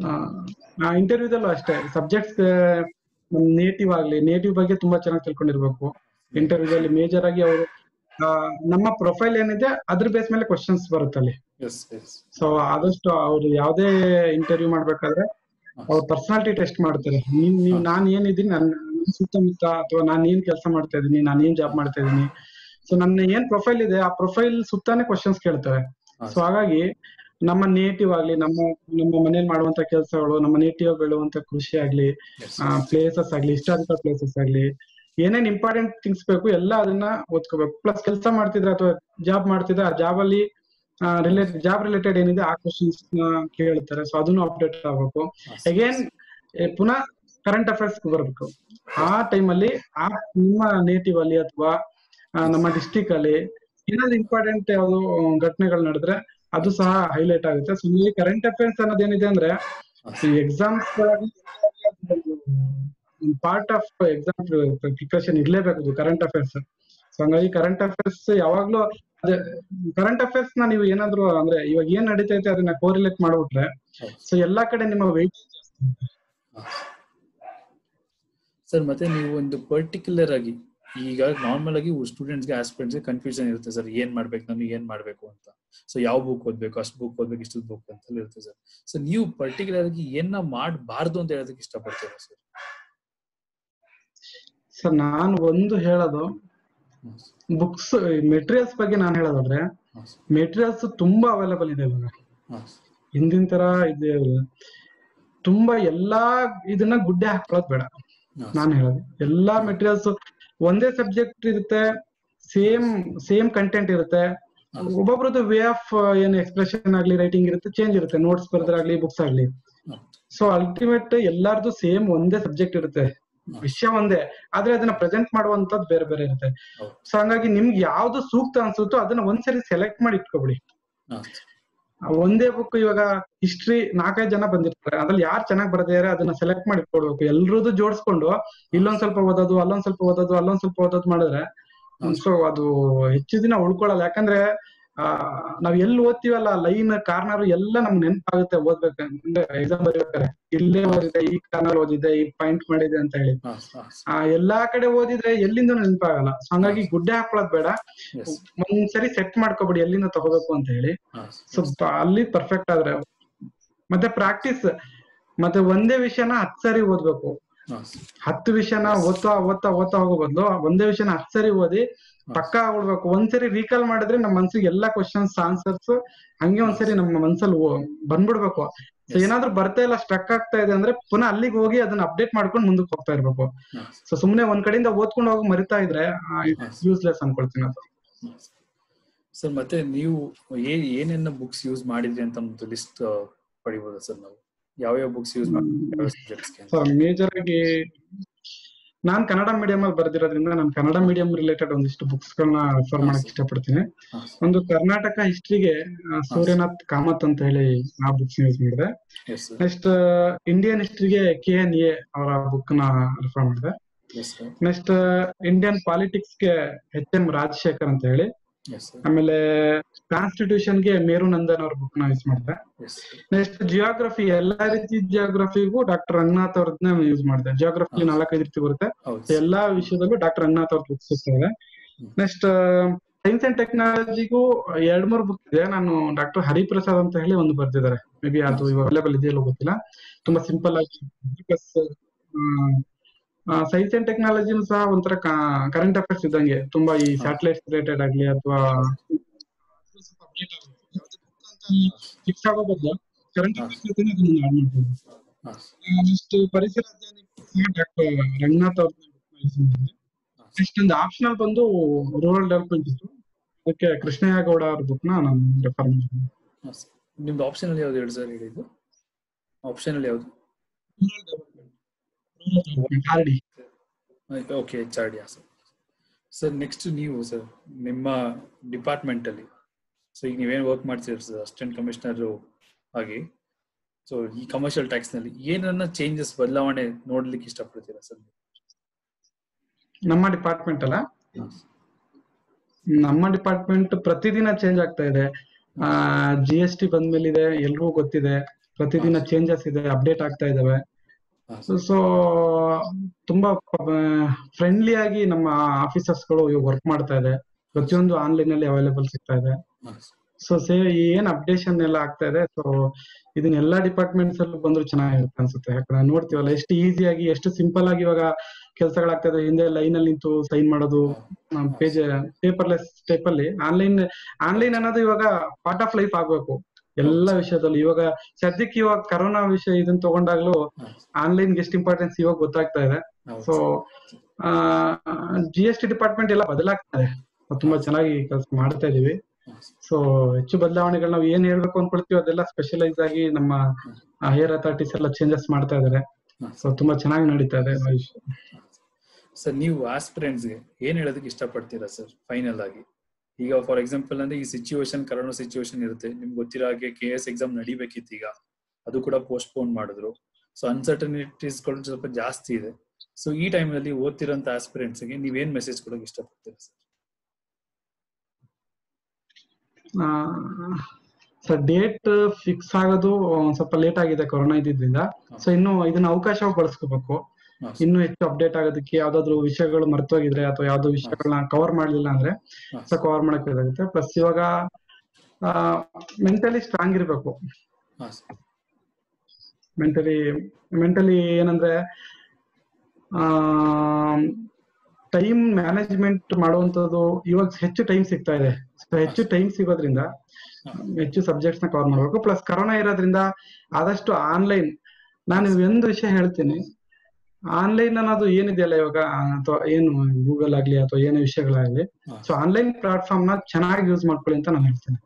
ಆ ಇಂಟರ್ವ್ಯೂದಲ್ಲೂ ಅಷ್ಟೇ ಸಬ್ಜೆಕ್ಟ್ಸ್ ನೇಟಿವ್ ಆಗ್ಲಿ ನೇಟಿವ್ ಬಗ್ಗೆ ತುಂಬಾ ಚೆನ್ನಾಗಿ ತಿಳ್ಕೊಂಡಿರ್ಬೇಕು ಇಂಟರ್ವ್ಯೂದಲ್ಲಿ ಮೇಜರ್ ಆಗಿ ಅವರು ನಮ್ಮ ಪ್ರೊಫೈಲ್ ಏನಿದೆ ಅದ್ರ ಬೇಸ್ ಮೇಲೆ ಕ್ವಶನ್ಸ್ ಬರುತ್ತೆ ಅಲ್ಲಿ ಎಸ್ ಎಸ್ ಸೊ ಆದಷ್ಟು ಅವ್ರು ಯಾವ್ದೇ ಇಂಟರ್ವ್ಯೂ ಮಾಡ್ಬೇಕಾದ್ರೆ ಅವ್ರ ಪರ್ಸನಾಲಿಟಿ ಟೆಸ್ಟ್ ಮಾಡ್ತಾರೆ ನೀವ್ ನೀವ್ ನಾನ್ ಏನಿದ್ದೀನಿ ನನ್ನ ನನ್ ಸುತ್ತಮುತ್ತ ಅಥವಾ ನಾನ್ ಏನ್ ಕೆಲಸ ಮಾಡ್ತಾ ಇದೀನಿ ನಾನ್ ಏನ್ ಜಾಬ್ ಮಾಡ್ತಾ ಇದೀನಿ ಸೊ ನನ್ನ ಏನ್ ಪ್ರೊಫೈಲ್ ಇದೆ ಆ ಪ್ರೊಫೈಲ್ ಸುತ್ತಾನೆ ಕ್ವಶನ್ಸ್ ಕೇಳ್ತಾರೆ ಸೊ ಹಾಗಾಗಿ ನಮ್ಮ ನೇಟಿವ್ ಆಗ್ಲಿ ನಮ್ಮ ನಮ್ಮ ಮನೇಲಿ ಮಾಡುವಂತ ಕೆಲಸಗಳು ನಮ್ಮ ನೇಟಿವ್ ಬೆಳುವಂತ ಕೃಷಿ ಆಗ್ಲಿ ಪ್ಲೇಸಸ್ ಆಗ್ಲಿ ಹಿಸ್ಟಾರಿಕಲ್ ಪ್ಲೇಸಸ್ ಆಗ್ಲಿ ಏನೇನ್ ಇಂಪಾರ್ಟೆಂಟ್ ಥಿಂಗ್ಸ್ ಬೇಕು ಎಲ್ಲ ಅದನ್ನ ಓದ್ಕೋಬೇಕು ಪ್ಲಸ್ ಕೆಲಸ ಮಾಡ್ತಿದ್ರೆ ಅಥವಾ ಜಾಬ್ ಮಾಡ್ತಿದ್ರೆ ಆ ಜಾಬ್ ಅಲ್ಲಿ ರಿಲೇಟೆಡ್ ಜಾಬ್ ರಿಲೇಟೆಡ್ ಏನಿದೆ ಆ ಕ್ವಶನ್ಸ್ ಕೇಳ್ತಾರೆ ಸೊ ಅದನ್ನು ಅಪ್ಡೇಟ್ ಆಗ್ಬೇಕು ಅಗೇನ್ ಪುನಃ ಕರೆಂಟ್ ಅಫೇರ್ಸ್ ಬರ್ಬೇಕು ಆ ಟೈಮಲ್ಲಿ ಆ ನಿಮ್ಮ ನೇಟಿವ್ ಅಲ್ಲಿ ಅಥವಾ ನಮ್ಮ ಡಿಸ್ಟಿಕ್ ಅಲ್ಲಿ ಏನಾದ್ರು ಇಂಪಾರ್ಟೆಂಟ್ ಯಾವ್ದು ಘಟನೆಗಳು ನಡೆದ್ರೆ ಅದು ಸಹ ಹೈಲೈಟ್ ಆಗುತ್ತೆ ಸೊ ಇಲ್ಲಿ ಕರೆಂಟ್ ಅಫೇರ್ಸ್ ಅನ್ನೋದೇನಿದೆ ಅಂದ್ರೆ ಈ exams part of exam preparation ಇರ್ಲೇಬೇಕು ಕರೆಂಟ್ ಅಫೇರ್ಸ್ ಸೊ ಹಂಗಾಗಿ ಕರೆಂಟ್ ಅಫೇರ್ಸ್ ಯಾವಾಗ್ಲೂ ಅದೇ ಕರೆಂಟ್ ಅಫೇರ್ಸ್ ನ ನೀವು ಏನಾದ್ರು ಅಂದ್ರೆ ಇವಾಗ ಏನ್ ನಡೀತೈತೆ ಅದನ್ನ ಕೋರಿಲೇಟ್ ಮಾಡ್ಬಿಟ್ರೆ ಸೊ ಎಲ್ಲಾ ಕಡೆ ನಿಮ್ಮ ವೆಯ್ಟ್ ಸರ್ ಮತ್ತೆ ನೀವು ಒಂದು ಪರ್ಟಿಕ್ಯುಲರ್ ಆಗಿ ಈಗ ನಾರ್ಮಲ್ ಆಗಿ ಸ್ಟೂಡೆಂಟ್ಸ್ಗೆ ಆಸ್ಪಿರೆಂಟ್ಸ್ಗೆ ಕನ್ಫ್ಯೂಷನ್ ಇರುತ್ತೆ ಸರ್ ಏನ್ ಮಾಡ್ಬೇಕು ನಾನು ಏನ್ ಮಾಡ್ಬೇಕು ಅಂತ ಸೊ ಯಾವ ಬುಕ್ ಓದ್ಬೇಕು ಅಷ್ಟು ಬುಕ್ ಓದ್ಬೇಕು ಇಷ್ಟು ಬುಕ್ ಅಂತ ಇರುತ್ತೆ ಸರ್ ಸೊ ನೀವು ಪರ್ಟಿಕ್ಯುಲರ್ ಆಗಿ ಏನ ಮಾಡಬಾರ್ದು ಅಂತ ಹೇಳೋದಕ್ಕೆ ಇಷ್ಟಪಡ್ತೀರಾ ಸರ್ ಸರ್ ನಾನು ಒಂದು ಹೇಳೋದು ಬುಕ್ಸ್ ಮೆಟೀರಿಯಲ್ಸ್ ಬಗ್ಗೆ ನಾನು ಹೇಳೋದಾದ್ರೆ ಮೆಟೀರಿಯಲ್ಸ್ ತುಂಬಾ ಅವೈಲೇಬಲ್ ಇದೆ ಇವಾಗ ಹಿಂದಿನ ತರ ಇದೆ ತುಂಬಾ ಎಲ್ಲಾ ಇದನ್ನ ಗುಡ್ಡೆ ಹಾಕೊಳ್ಳೋದು ಬೇಡ ನಾನು ಹೇಳೋದು ಎಲ್ಲಾ ಮೆಟೀರಿಯಲ್ಸ್ ಒಂದೇ ಸಬ್ಜೆಕ್ಟ್ ಇರುತ್ತೆ ಸೇಮ್ ಸೇಮ್ ಕಂಟೆಂಟ್ ಇರುತ್ತೆ ಒಬ್ಬೊಬ್ರದ್ದು ವೇ ಆಫ್ ಏನ್ ಎಕ್ಸ್ಪ್ರೆಷನ್ ಆಗ್ಲಿ ರೈಟಿಂಗ್ ಇರುತ್ತೆ ಚೇಂಜ್ ಇರುತ್ತೆ ನೋಟ್ಸ್ ಬರ್ದ್ರಾಗ್ಲಿ ಬುಕ್ಸ್ ಆಗ್ಲಿ ಸೊ ಅಲ್ಟಿಮೇಟ್ ಎಲ್ಲಾರ್ದು ಸೇಮ್ ಒಂದೇ ಸಬ್ಜೆಕ್ಟ್ ಇರುತ್ತೆ ವಿಷಯ ಒಂದೇ ಆದ್ರೆ ಅದನ್ನ ಪ್ರೆಸೆಂಟ್ ಮಾಡುವಂತದ್ದು ಬೇರೆ ಬೇರೆ ಇರುತ್ತೆ ಸೊ ಹಂಗಾಗಿ ನಿಮ್ಗೆ ಯಾವ್ದು ಸೂಕ್ತ ಅನ್ಸುತ್ತೋ ಅದನ್ನ ಒಂದ್ಸರಿ ಸೆಲೆಕ್ಟ್ ಮಾಡಿ ಇಟ್ಕೊಬಿಡಿ ಒಂದೇ ಬುಕ್ ಇವಾಗ ಹಿಸ್ಟ್ರಿ ನಾಲ್ಕೈದು ಜನ ಬಂದಿರ್ತಾರೆ ಅದ್ರಲ್ಲಿ ಯಾರು ಚೆನ್ನಾಗಿ ಬರ್ದಿದ್ದಾರೆ ಅದನ್ನ ಸೆಲೆಕ್ಟ್ ಮಾಡಿ ಇಟ್ಕೊಡ್ಬೇಕು ಎಲ್ರದ್ದು ಜೋಡಿಸ್ಕೊಂಡು ಇಲ್ಲೊಂದ್ ಸ್ವಲ್ಪ ಓದೋದು ಅಲ್ಲೊಂದ್ ಸ್ವಲ್ಪ ಓದೋದು ಅಲ್ಲೊಂದ್ ಸ್ವಲ್ಪ ಓದೋದು ಮಾಡಿದ್ರೆ ಸೊ ಅದು ಹೆಚ್ಚು ದಿನ ಉಳ್ಕೊಳಲ್ಲ ಯಾಕಂದ್ರೆ ಆ ನಾವ್ ಎಲ್ಲಿ ಓದ್ತೀವಲ್ಲ ಲೈನ್ ಕಾರ್ನರ್ ಎಲ್ಲ ನಮ್ಗೆ ನೆನಪಾಗುತ್ತೆ ಓದ್ಬೇಕಂದ್ರೆ ಎಕ್ಸಾಮ್ ಬರೀಬೇಕಾರೆ ಇಲ್ಲೇ ಓದಿದೆ ಈ ಕಾರ್ನರ್ ಓದಿದೆ ಈ ಪಾಯಿಂಟ್ ಮಾಡಿದೆ ಅಂತ ಹೇಳಿ ಆ ಎಲ್ಲಾ ಕಡೆ ಓದಿದ್ರೆ ಎಲ್ಲಿಂದ ನೆನಪಾಗಲ್ಲ ಸೊ ಹಂಗಾಗಿ ಗುಡ್ಡೆ ಹಾಕೊಳ್ಳೋದ್ ಬೇಡ ಒಂದ್ಸರಿ ಸೆಟ್ ಮಾಡ್ಕೊಬಿಡಿ ಎಲ್ಲಿಂದ ತಗೋಬೇಕು ಅಂತ ಹೇಳಿ ಸೊ ಅಲ್ಲಿ ಪರ್ಫೆಕ್ಟ್ ಆದ್ರೆ ಮತ್ತೆ ಪ್ರಾಕ್ಟೀಸ್ ಮತ್ತೆ ಒಂದೇ ವಿಷಯನ ಹತ್ ಸರಿ ಓದ್ಬೇಕು ಹತ್ತು ವಿಷಯನ ಓದ್ತಾ ಓದ್ತಾ ಓದ್ತಾ ಹೋಗೋ ಬದಲು ಒಂದೇ ವಿಷಯನ ಹತ್ ಸರಿ ಓದಿ ಪಕ್ಕ ಆಗ್ಬಿಡ್ಬೇಕು ಒಂದ್ಸರಿ ರೀಕಾಲ್ ಮಾಡಿದ್ರೆ ನಮ್ಮ ಮನ್ಸಿಗೆ ಎಲ್ಲಾ ಕ್ವಶನ್ಸ್ ಆನ್ಸರ್ಸ್ ಹಂಗೆ ಒಂದ್ಸರಿ ನಮ್ಮ ಮನ್ಸಲ್ಲಿ ಬಂದ್ಬಿಡ್ಬೇಕು ಸೊ ಏನಾದ್ರೂ ಬರ್ತಾ ಇಲ್ಲ ಸ್ಟ್ರಕ್ ಆಗ್ತಾ ಇದೆ ಅಂದ್ರೆ ಪುನಃ ಅಲ್ಲಿಗೆ ಹೋಗಿ ಅದನ್ನ ಅಪ್ಡೇಟ್ ಮಾಡ್ಕೊಂಡು ಮುಂದಕ್ಕೆ ಹೋಗ್ತಾ ಇರ್ಬೇಕು ಸೊ ಸುಮ್ನೆ ಒಂದ್ ಕಡೆಯಿಂದ ಓದ್ಕೊಂಡು ಹೋಗಿ ಮರಿತಾ ಇದ್ರೆ ಯೂಸ್ಲೆಸ್ ಅನ್ಕೊಳ್ತೀನಿ ಅದು ಸರ್ ಮತ್ತೆ ನೀವು ಏನ್ ಏನೇನ ಬುಕ್ಸ್ ಯೂಸ್ ಮಾಡಿದ್ರಿ ಅಂತ ಒಂದು ಲಿಸ್ಟ್ ಪಡಿಬೋದಾ ಸರ್ ನಾವು ಯಾವ್ಯಾವ ಬುಕ್ಸ್ ಯೂಸ್ ಮಾಡಿದ್ರಿ ಸಬ್ಜೆಕ್ಟ್ಸ್ಗೆ ಸರ್ ಮೇಜರ್ ಆಗಿ ನಾನ್ ಕನ್ನಡ ಮೀಡಿಯಂ ಅಲ್ಲಿ ಬರ್ದಿರೋದ್ರಿಂದ ನಾನು ಕನ್ನಡ ಮೀಡಿಯಂ ರಿಲೇಟೆಡ್ ಒಂದಿಷ್ಟು ಬುಕ್ಸ್ ಗಳನ್ನ ರೆಫರ್ ಮಾಡಕ್ ಇಷ್ಟಪಡ್ತೀನಿ ಒಂದು ಕರ್ನಾಟಕ ಹಿಸ್ಟ್ರಿಗೆ ಸೂರ್ಯನಾಥ್ ಕಾಮತ್ ಅಂತ ಹೇಳಿ ಆ ಬುಕ್ಸ್ ಯೂಸ್ ಮಾಡಿದೆ ಎಸ್ ಸರ್ ನೆಕ್ಸ್ಟ್ ಇಂಡಿಯನ್ ಹಿಸ್ಟ್ರಿಗೆ ಕೆ ಎನ್ ಎ ಅವರ ಬುಕ್ ನ ರೆಫರ್ ಮಾಡಿದೆ yes sir next Indian politics ಗೆ ಎಚ್ ಎಂ ರಾಜಶೇಖರ್ ಅಂತ ಹೇಳಿ ಎಸ್ ಸರ್ ಆಮೇಲೆ ಕಾನ್ಸ್ಟಿಟ್ಯೂಷನ್ ಗೆ ಮೇರು ನಂದನ್ ಅವ್ರ ಬುಕ್ ನ ಯೂಸ್ ಮಾಡಿದೆ ಎಸ್ ನೆಕ್ಸ್ಟ್ ಜಿಯೋಗ್ರಫಿ ಎಲ್ಲಾ ರೀತಿ ಜಿಯೋಗ್ರಫಿಗೂ ಡಾಕ್ಟರ್ ರಂಗನಾಥ್ ಅವ್ರದ್ನ ಯೂಸ್ ಮಾಡಿದೆ ಜಿಯೋಗ್ರಫಿ ನಾಲ್ಕೈದು ರೀತಿ ಬರುತ್ತೆ ಹೌದು ಎಲ್ಲಾ ವಿಷಯದಲ್ಲೂ ಡಾಕ್ಟರ್ ರಂಗನಾಥ್ ಅವ್ರ ಬುಕ್ಸ್ ಸಿಗ್ತವೆ ನೆಕ್ಸ್ಟ್ ಸೈನ್ಸ್ ಅಂಡ್ ಟೆಕ್ನಾಲಜಿಗೂ ಎರಡ್ ಮೂರು ಬುಕ್ ಇದೆ ನಾನು ಡಾಕ್ಟರ್ ಹರಿಪ್ರಸಾದ್ ಅಂತ ಹೇಳಿ ಒಂದು ಬರ್ದಿದ್ದಾರೆ ಮೇ ಬಿ ಅದು ಅವೈಲೇಬಲ್ ಇದೆಯಲ್ಲ ಗೊತ್ತಿಲ್ಲ ತುಂಬಾ ಸಿಂಪಲ್ ಆಗಿ ಪ್ಲಸ್ ಸೈನ್ಸ್ ಅಂಡ್ ಟೆಕ್ನಾಲಜಿ ಸಹ ಒಂಥರ ಕರೆಂಟ್ ಅಫೇರ್ಸ್ ಇದ್ದಂಗೆ ತುಂಬಾ ಈ ಸ್ಯಾಟಲೈಟ್ಸ್ ರಿಲೇಟೆಡ್ ಆಗ್ಲಿ ಅಥವಾ ಫಿಕ್ಸ್ ಆಗೋ ಬದಲು ಕರೆಂಟ್ ಅಫೇರ್ಸ್ ಜೊತೆನೆ ಅದನ್ನ ಆಡ್ ಮಾಡ್ಬೋದು ಹಾ ನೆಕ್ಸ್ಟ್ ಪರಿಸರ ಅಧ್ಯಯನಕ್ಕೆ ಡಾಕ್ಟರ್ ರಂಗನಾಥ್ ಅವ್ರ ನೆಕ್ಸ್ಟ್ ಒಂದು ಆಪ್ಷನಲ್ ಬಂದು ರೂರಲ್ ಡೆವಲಪ್ಮೆಂಟ್ ಇತ್ತು ಅದಕ್ಕೆ ಕೃಷ್ಣಯ್ಯ ಗೌಡ ಅವ್ರ ಬುಕ್ ನ ನಾನು ರೆಫರ್ ಮಾಡಿದ್ದೀನಿ ಹಾ ಸರ್ ನಿಮ್ದು ಆಪ್ಷನ್ ಅಲ್ಲಿ ಯಾವ್ದು ಹೇಳಿ ಸರ್ ಹೇಳಿದ್ದು ಆಪ್ಷನ್ ಅಲ್ಲಿ ಯಾವ್ದು R D okay H R D sir sir next ನೀವು ಸರ್ ನಿಮ್ಮ ಡಿಪಾರ್ಟ್ಮೆಂಟ್ ಅಲ್ಲಿ ಸೊ ಈಗ ನೀವೇನು ವರ್ಕ್ ಮಾಡ್ತೀರಿ ಸರ್ ಅಸಿಸ್ಟೆಂಟ್ ಕಮಿಷನರ್ ಆಗಿ ಸೊ ಈ ಕಮರ್ಷಿಯಲ್ ಟ್ಯಾಕ್ಸ್ ನಲ್ಲಿ ಏನನ್ನ ಚೇಂಜಸ್ ಬದಲಾವಣೆ ನೋಡ್ಲಿಕ್ಕೆ ಇಷ್ಟಪಡ್ತೀರಾ ಸರ್ ನಮ್ಮ ಡಿಪಾರ್ಟ್ಮೆಂಟ್ ಅಲ್ಲ ನಮ್ಮ ಡಿಪಾರ್ಟ್ಮೆಂಟ್ ಪ್ರತಿದಿನ ಚೇಂಜ್ ಆಗ್ತಾ ಇದೆ ಜಿ ಎಸ್ ಟಿ ಬಂದ್ಮೇಲಿದೆ ಎಲ್ರಿಗೂ ಗೊತ್ತಿದೆ ಪ್ರತಿದಿನ ಚೇಂಜಸ್ ಇದೆ ಅಪ್ಡೇಟ್ ಆಗ್ತಾ ಇದಾವೆ ಸೊ ತುಂಬಾ ಫ್ರೆಂಡ್ಲಿ ಆಗಿ ನಮ್ಮ ಆಫೀಸರ್ಸ್ ಗಳು ವರ್ಕ್ ಮಾಡ್ತಾ ಇದೆ ಪ್ರತಿಯೊಂದು ಆನ್ಲೈನ್ ಅಲ್ಲಿ ಅವೈಲೇಬಲ್ ಸಿಗ್ತಾ ಇದೆ ಸೊ ಸೇ ಏನ್ ಅಪ್ಡೇಷನ್ ಎಲ್ಲ ಆಗ್ತಾ ಇದೆ ಸೊ ಇದನ್ನ ಎಲ್ಲಾ ಡಿಪಾರ್ಟ್ಮೆಂಟ್ಸ್ ಅಲ್ಲಿ ಬಂದ್ರು ಚೆನ್ನಾಗಿರುತ್ತೆ ಅನ್ಸುತ್ತೆ ಯಾಕಂದ್ರೆ ನೋಡ್ತೀವಲ್ಲ ಎಷ್ಟು ಈಸಿಯಾಗಿ ಎಷ್ಟು ಸಿಂಪಲ್ ಆಗಿ ಇವಾಗ ಕೆಲಸಗಳಾಗ್ತಾ ಇದೆ ಹಿಂದೆ ಲೈನ್ ಅಲ್ಲಿ ನಿಂತು ಸೈನ್ ಮಾಡೋದು ಪೇಜ್ ಪೇಪರ್ಲೆಸ್ ಟೈಪ್ ಅಲ್ಲಿ ಆನ್ಲೈನ್ ಆನ್ಲೈನ್ ಅನ್ನೋದು ಇವಾಗ ಪಾರ್ಟ್ ಆಫ್ ಲೈಫ್ ಆಗ್ಬೇಕು ಎಲ್ಲಾ ವಿಷಯದಲ್ಲಿ ಇವಾಗ ಸದ್ಯಕ್ಕೆ ಇವಾಗ ಕರೋನಾ ವಿಷಯ ಇದನ್ನ ತಗೊಂಡಾಗ್ಲೂ ಆನ್ಲೈನ್ ಎಷ್ಟು ಇಂಪಾರ್ಟೆನ್ಸ್ ಇವಾಗ ಗೊತ್ತಾಗ್ತಾ ಇದೆ so G S T department ಎಲ್ಲ ಬದಲಾಗ್ತಾ ಇದೆ ತುಂಬಾ ಚೆನ್ನಾಗಿ ಕೆಲಸ ಮಾಡ್ತಾ ಇದೀವಿ ಸೊ ಹೆಚ್ಚು ಬದಲಾವಣೆಗಳು ನಾವು ಏನ್ ಹೇಳ್ಬೇಕು ಅನ್ಕೊಳ್ತೀವಿ ಅದೆಲ್ಲ ಸ್ಪೆಷಲೈಸ್ ಆಗಿ ನಮ್ಮ ಹೈಯರ್ ಅಥಾರಿಟೀಸ್ ಎಲ್ಲ ಚೇಂಜಸ್ ಮಾಡ್ತಾ ಇದಾರೆ ಸೊ ತುಂಬಾ ಚೆನ್ನಾಗಿ ನಡೀತಾ ಇದೆ ಸರ್ ನೀವು ಆಸ್ಪಿರೆಂಟ್ಸ್ಗೆ ಏನ್ ಹೇಳೋದಕ್ಕೆ ಇಷ್ಟಪಡ್ತೀರಾ ಸರ್ ಫೈನಲ್ ಆಗಿ ಈಗ ಫಾರ್ ಎಕ್ಸಾಂಪಲ್ ಅಂದ್ರೆ ಈ ಸಿಚುವೇಶನ್ ಕರೋನಾ ಸಿಚುವೇಶನ್ ಇರುತ್ತೆ ನಿಮ್ಗೆ ಗೊತ್ತಿರೋ ಹಾಗೆ ಕೆ ಎಸ್ ಎಕ್ಸಾಮ್ ನಡಿಬೇಕಿತ್ತು ಈಗ ಅದು ಕೂಡ ಪೋಸ್ಟ್ಪೋನ್ ಮಾಡಿದ್ರು ಸೊ ಅನ್ಸರ್ಟನಿಟೀಸ್ ಗಳು ಸ್ವಲ್ಪ ಜಾಸ್ತಿ ಇದೆ ಸೊ ಈ ಟೈಮ್ ನಲ್ಲಿ ಓದ್ತಿರೋಂತ ಆಸ್ಪಿರೆಂಟ್ಸ್ ಗೆ ನೀವೇನ್ ಮೆಸೇಜ್ ಕೊಡೋಕೆ ಇಷ್ಟಪಡ್ತೀರಾ ಸರ್ ಸರ್ ಡೇಟ್ ಫಿಕ್ಸ್ ಆಗೋದು ಒಂದ್ ಸ್ವಲ್ಪ ಲೇಟ್ ಆಗಿದೆ ಕೊರೋನಾ ಇದ್ದಿದ್ರಿಂದ ಸೊ ಇನ್ನು ಇದನ್ನ ಅವಕಾಶ ಬಳಸ್ಕೋಬೇಕು ಇನ್ನು ಹೆಚ್ಚು ಅಪ್ಡೇಟ್ ಆಗೋದಕ್ಕೆ ಯಾವ್ದಾದ್ರು ವಿಷಯಗಳು ಮರ್ತೋಗಿದ್ರೆ ಅಥವಾ ಯಾವ್ದೋ ವಿಷಯಗಳನ್ನ ಕವರ್ ಮಾಡ್ಲಿಲ್ಲ ಅಂದ್ರೆ ಸೊ ಕವರ್ ಮಾಡಕ್ ಬೇಕಾಗುತ್ತೆ ಪ್ಲಸ್ ಇವಾಗ ಮೆಂಟಲಿ ಸ್ಟ್ರಾಂಗ್ ಇರ್ಬೇಕು ಮೆಂಟಲಿ ಮೆಂಟಲಿ ಏನಂದ್ರೆ ಟೈಮ್ ಮ್ಯಾನೇಜ್ಮೆಂಟ್ ಮಾಡುವಂತದ್ದು ಇವಾಗ ಹೆಚ್ಚು ಟೈಮ್ ಸಿಗ್ತಾ ಇದೆ ಹೆಚ್ಚು ಟೈಮ್ ಸಿಗೋದ್ರಿಂದ ಹೆಚ್ಚು ಸಬ್ಜೆಕ್ಟ್ಸ್ ನ ಕವರ್ ಮಾಡ್ಬೇಕು ಪ್ಲಸ್ ಕರೋನಾ ಇರೋದ್ರಿಂದ ಆದಷ್ಟು ಆನ್ಲೈನ್ ನಾನು ಒಂದು ವಿಷಯ ಹೇಳ್ತೀನಿ ಆನ್ಲೈನ್ ಅನ್ನೋದು ಏನಿದೆಯಲ್ಲ ಇವಾಗ ಅಥವಾ ಏನು ಗೂಗಲ್ ಆಗ್ಲಿ ಅಥವಾ ಏನೇ ವಿಷಯಗಳಾಗ್ಲಿ ಸೊ ಆನ್ಲೈನ್ ಪ್ಲಾಟ್ಫಾರ್ಮ್ ನ ಚೆನ್ನಾಗಿ ಯೂಸ್ ಮಾಡ್ಕೊಳ್ಳಿ ಅಂತ ನಾನು ಹೇಳ್ತೇನೆ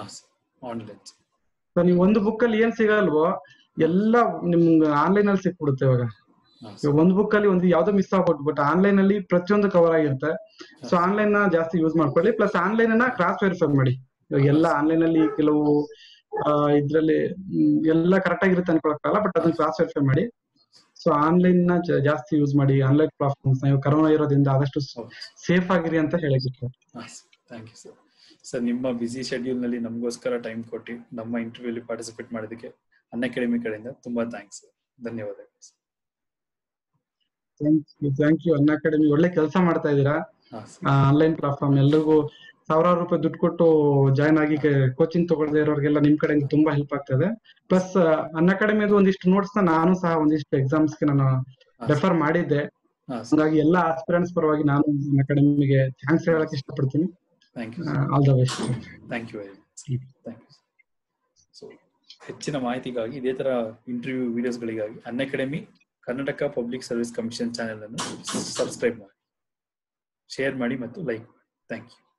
ಸೊ ನೀವು ಒಂದು ಬುಕ್ ಅಲ್ಲಿ ಏನ್ ಸಿಗಲ್ವೋ ಎಲ್ಲ ನಿಮ್ಗೆ ಆನ್ಲೈನ್ ಅಲ್ಲಿ ಸಿಕ್ಬಿಡುತ್ತೆ ಇವಾಗ ಒಂದ್ ಬುಕ್ ಅಲ್ಲಿ ಒಂದು ಯಾವ್ದೋ ಮಿಸ್ ಆಗ್ಬಿಟ್ಟು ಬಟ್ ಆನ್ಲೈನ್ ಅಲ್ಲಿ ಪ್ರತಿಯೊಂದು ಕವರ್ ಆಗಿರುತ್ತೆ ಸೊ ಆನ್ಲೈನ್ ನ ಜಾಸ್ತಿ ಯೂಸ್ ಮಾಡ್ಕೊಳ್ಳಿ ಪ್ಲಸ್ ಆನ್ಲೈನ್ ಅನ್ನ ಕ್ರಾಸ್ ವೆರಿಫೈ ಮಾಡಿ ಇವಾಗ ಎಲ್ಲ ಆನ್ಲೈನ್ ಅಲ್ಲಿ ಕೆಲವು ಇದ್ರಲ್ಲಿ ಎಲ್ಲ ಕರೆಕ್ಟ್ ಆಗಿರುತ್ತೆ ಅನ್ಕೊಳಕ್ಕಾಗಲ್ಲ ಬಟ್ ಅದನ್ನ ಕ್ರಾಸ್ ವೆರಿಫೈ ಮಾಡಿ ಸೊ ಆನ್ಲೈನ್ ನ ಜಾಸ್ತಿ ಯೂಸ್ ಮಾಡಿ ಆನ್ಲೈನ್ ಪ್ಲಾಟ್ಫಾರ್ಮ್ಸ್ ನೀವು ಕರೋನಾ ಇರೋದ್ರಿಂದ ಆದಷ್ಟು ಸೇಫ್ ಆಗಿರಿ ಅಂತ ಹೇಳಿಕ್ಕೆ ಥ್ಯಾಂಕ್ ಯು ಸರ್ ಸರ್ ನಿಮ್ಮ ಬಿಸಿ ಶೆಡ್ಯೂಲ್ ನಲ್ಲಿ ನಮಗೋಸ್ಕರ ಟೈಮ್ ಕೊಟ್ಟು ನಮ್ಮ ಇಂಟರ್ವ್ಯೂ ಪಾರ್ಟಿಸಿಪೇಟ್ ಮಾಡೋದಕ್ಕೆ ಅನ್ ಅಕಾಡೆಮಿ ಕಡೆಯಿಂದ ತುಂಬಾ ಥ್ಯಾಂಕ್ಸ್ ಧನ್ಯವಾದಗಳು ಥ್ಯಾಂಕ್ ಯು ಅನ್ ಅಕಾಡೆಮಿ ಒಳ್ಳೆ ಕೆಲಸ ಮಾಡ್ತಾ ಇದ್ದೀರಾ ಆನ್ಲೈನ್ ಪ್ಲಾಟ್ಫಾರ್ಮ್ ಎಲ್ರಿಗೂ ಸಾವಿರಾರು ರೂಪಾಯಿ ದುಡ್ಡು ಕೊಟ್ಟು ಜಾಯ್ನ್ ಆಗಿ ಕೋಚಿಂಗ್ ತಗೊಳ್ದೇ ಇರೋರಿಗೆಲ್ಲ ನಿಮ್ ಕಡೆಯಿಂದ ತುಂಬಾ ಹೆಲ್ಪ್ ಆಗ್ತದೆ ಪ್ಲಸ್ ಅನ್ ಅಕಾಡೆಮಿದು ಒಂದಿಷ್ಟು ನೋಟ್ಸ್ ನ ನಾನು ಸಹ ಒಂದಿಷ್ಟು ಎಕ್ಸಾಮ್ಸ್ ಗೆ ನಾನು ರೆಫರ್ ಮಾಡಿದ್ದೆ ಹಾಗಾಗಿ ಎಲ್ಲ ಆಸ್ಪಿರೆಂಟ್ಸ್ ಪರವಾಗಿ ನಾನು ಅನ್ ಅಕಾಡೆಮಿಗೆ ಥ್ಯಾಂಕ್ಸ್ ಹೇಳಕ್ ಇಷ್ಟಪಡ್ತೀನಿ all the best thank you very much thank you so ಹೆಚ್ಚಿನ ಮಾಹಿತಿಗಾಗಿ ಇದೇ ತರ ಇಂಟರ್ವ್ಯೂ ವಿಡಿಯೋಸ್ಗಳಿಗಾಗಿ Unacademy Karnataka public service commission channel ಅನ್ನು ಸಬ್ಸ್ಕ್ರೈಬ್ ಮಾಡಿ ಶೇರ್ ಮಾಡಿ ಮತ್ತು ಲೈಕ್ ಮಾಡಿ ಥ್ಯಾಂಕ್ ಯು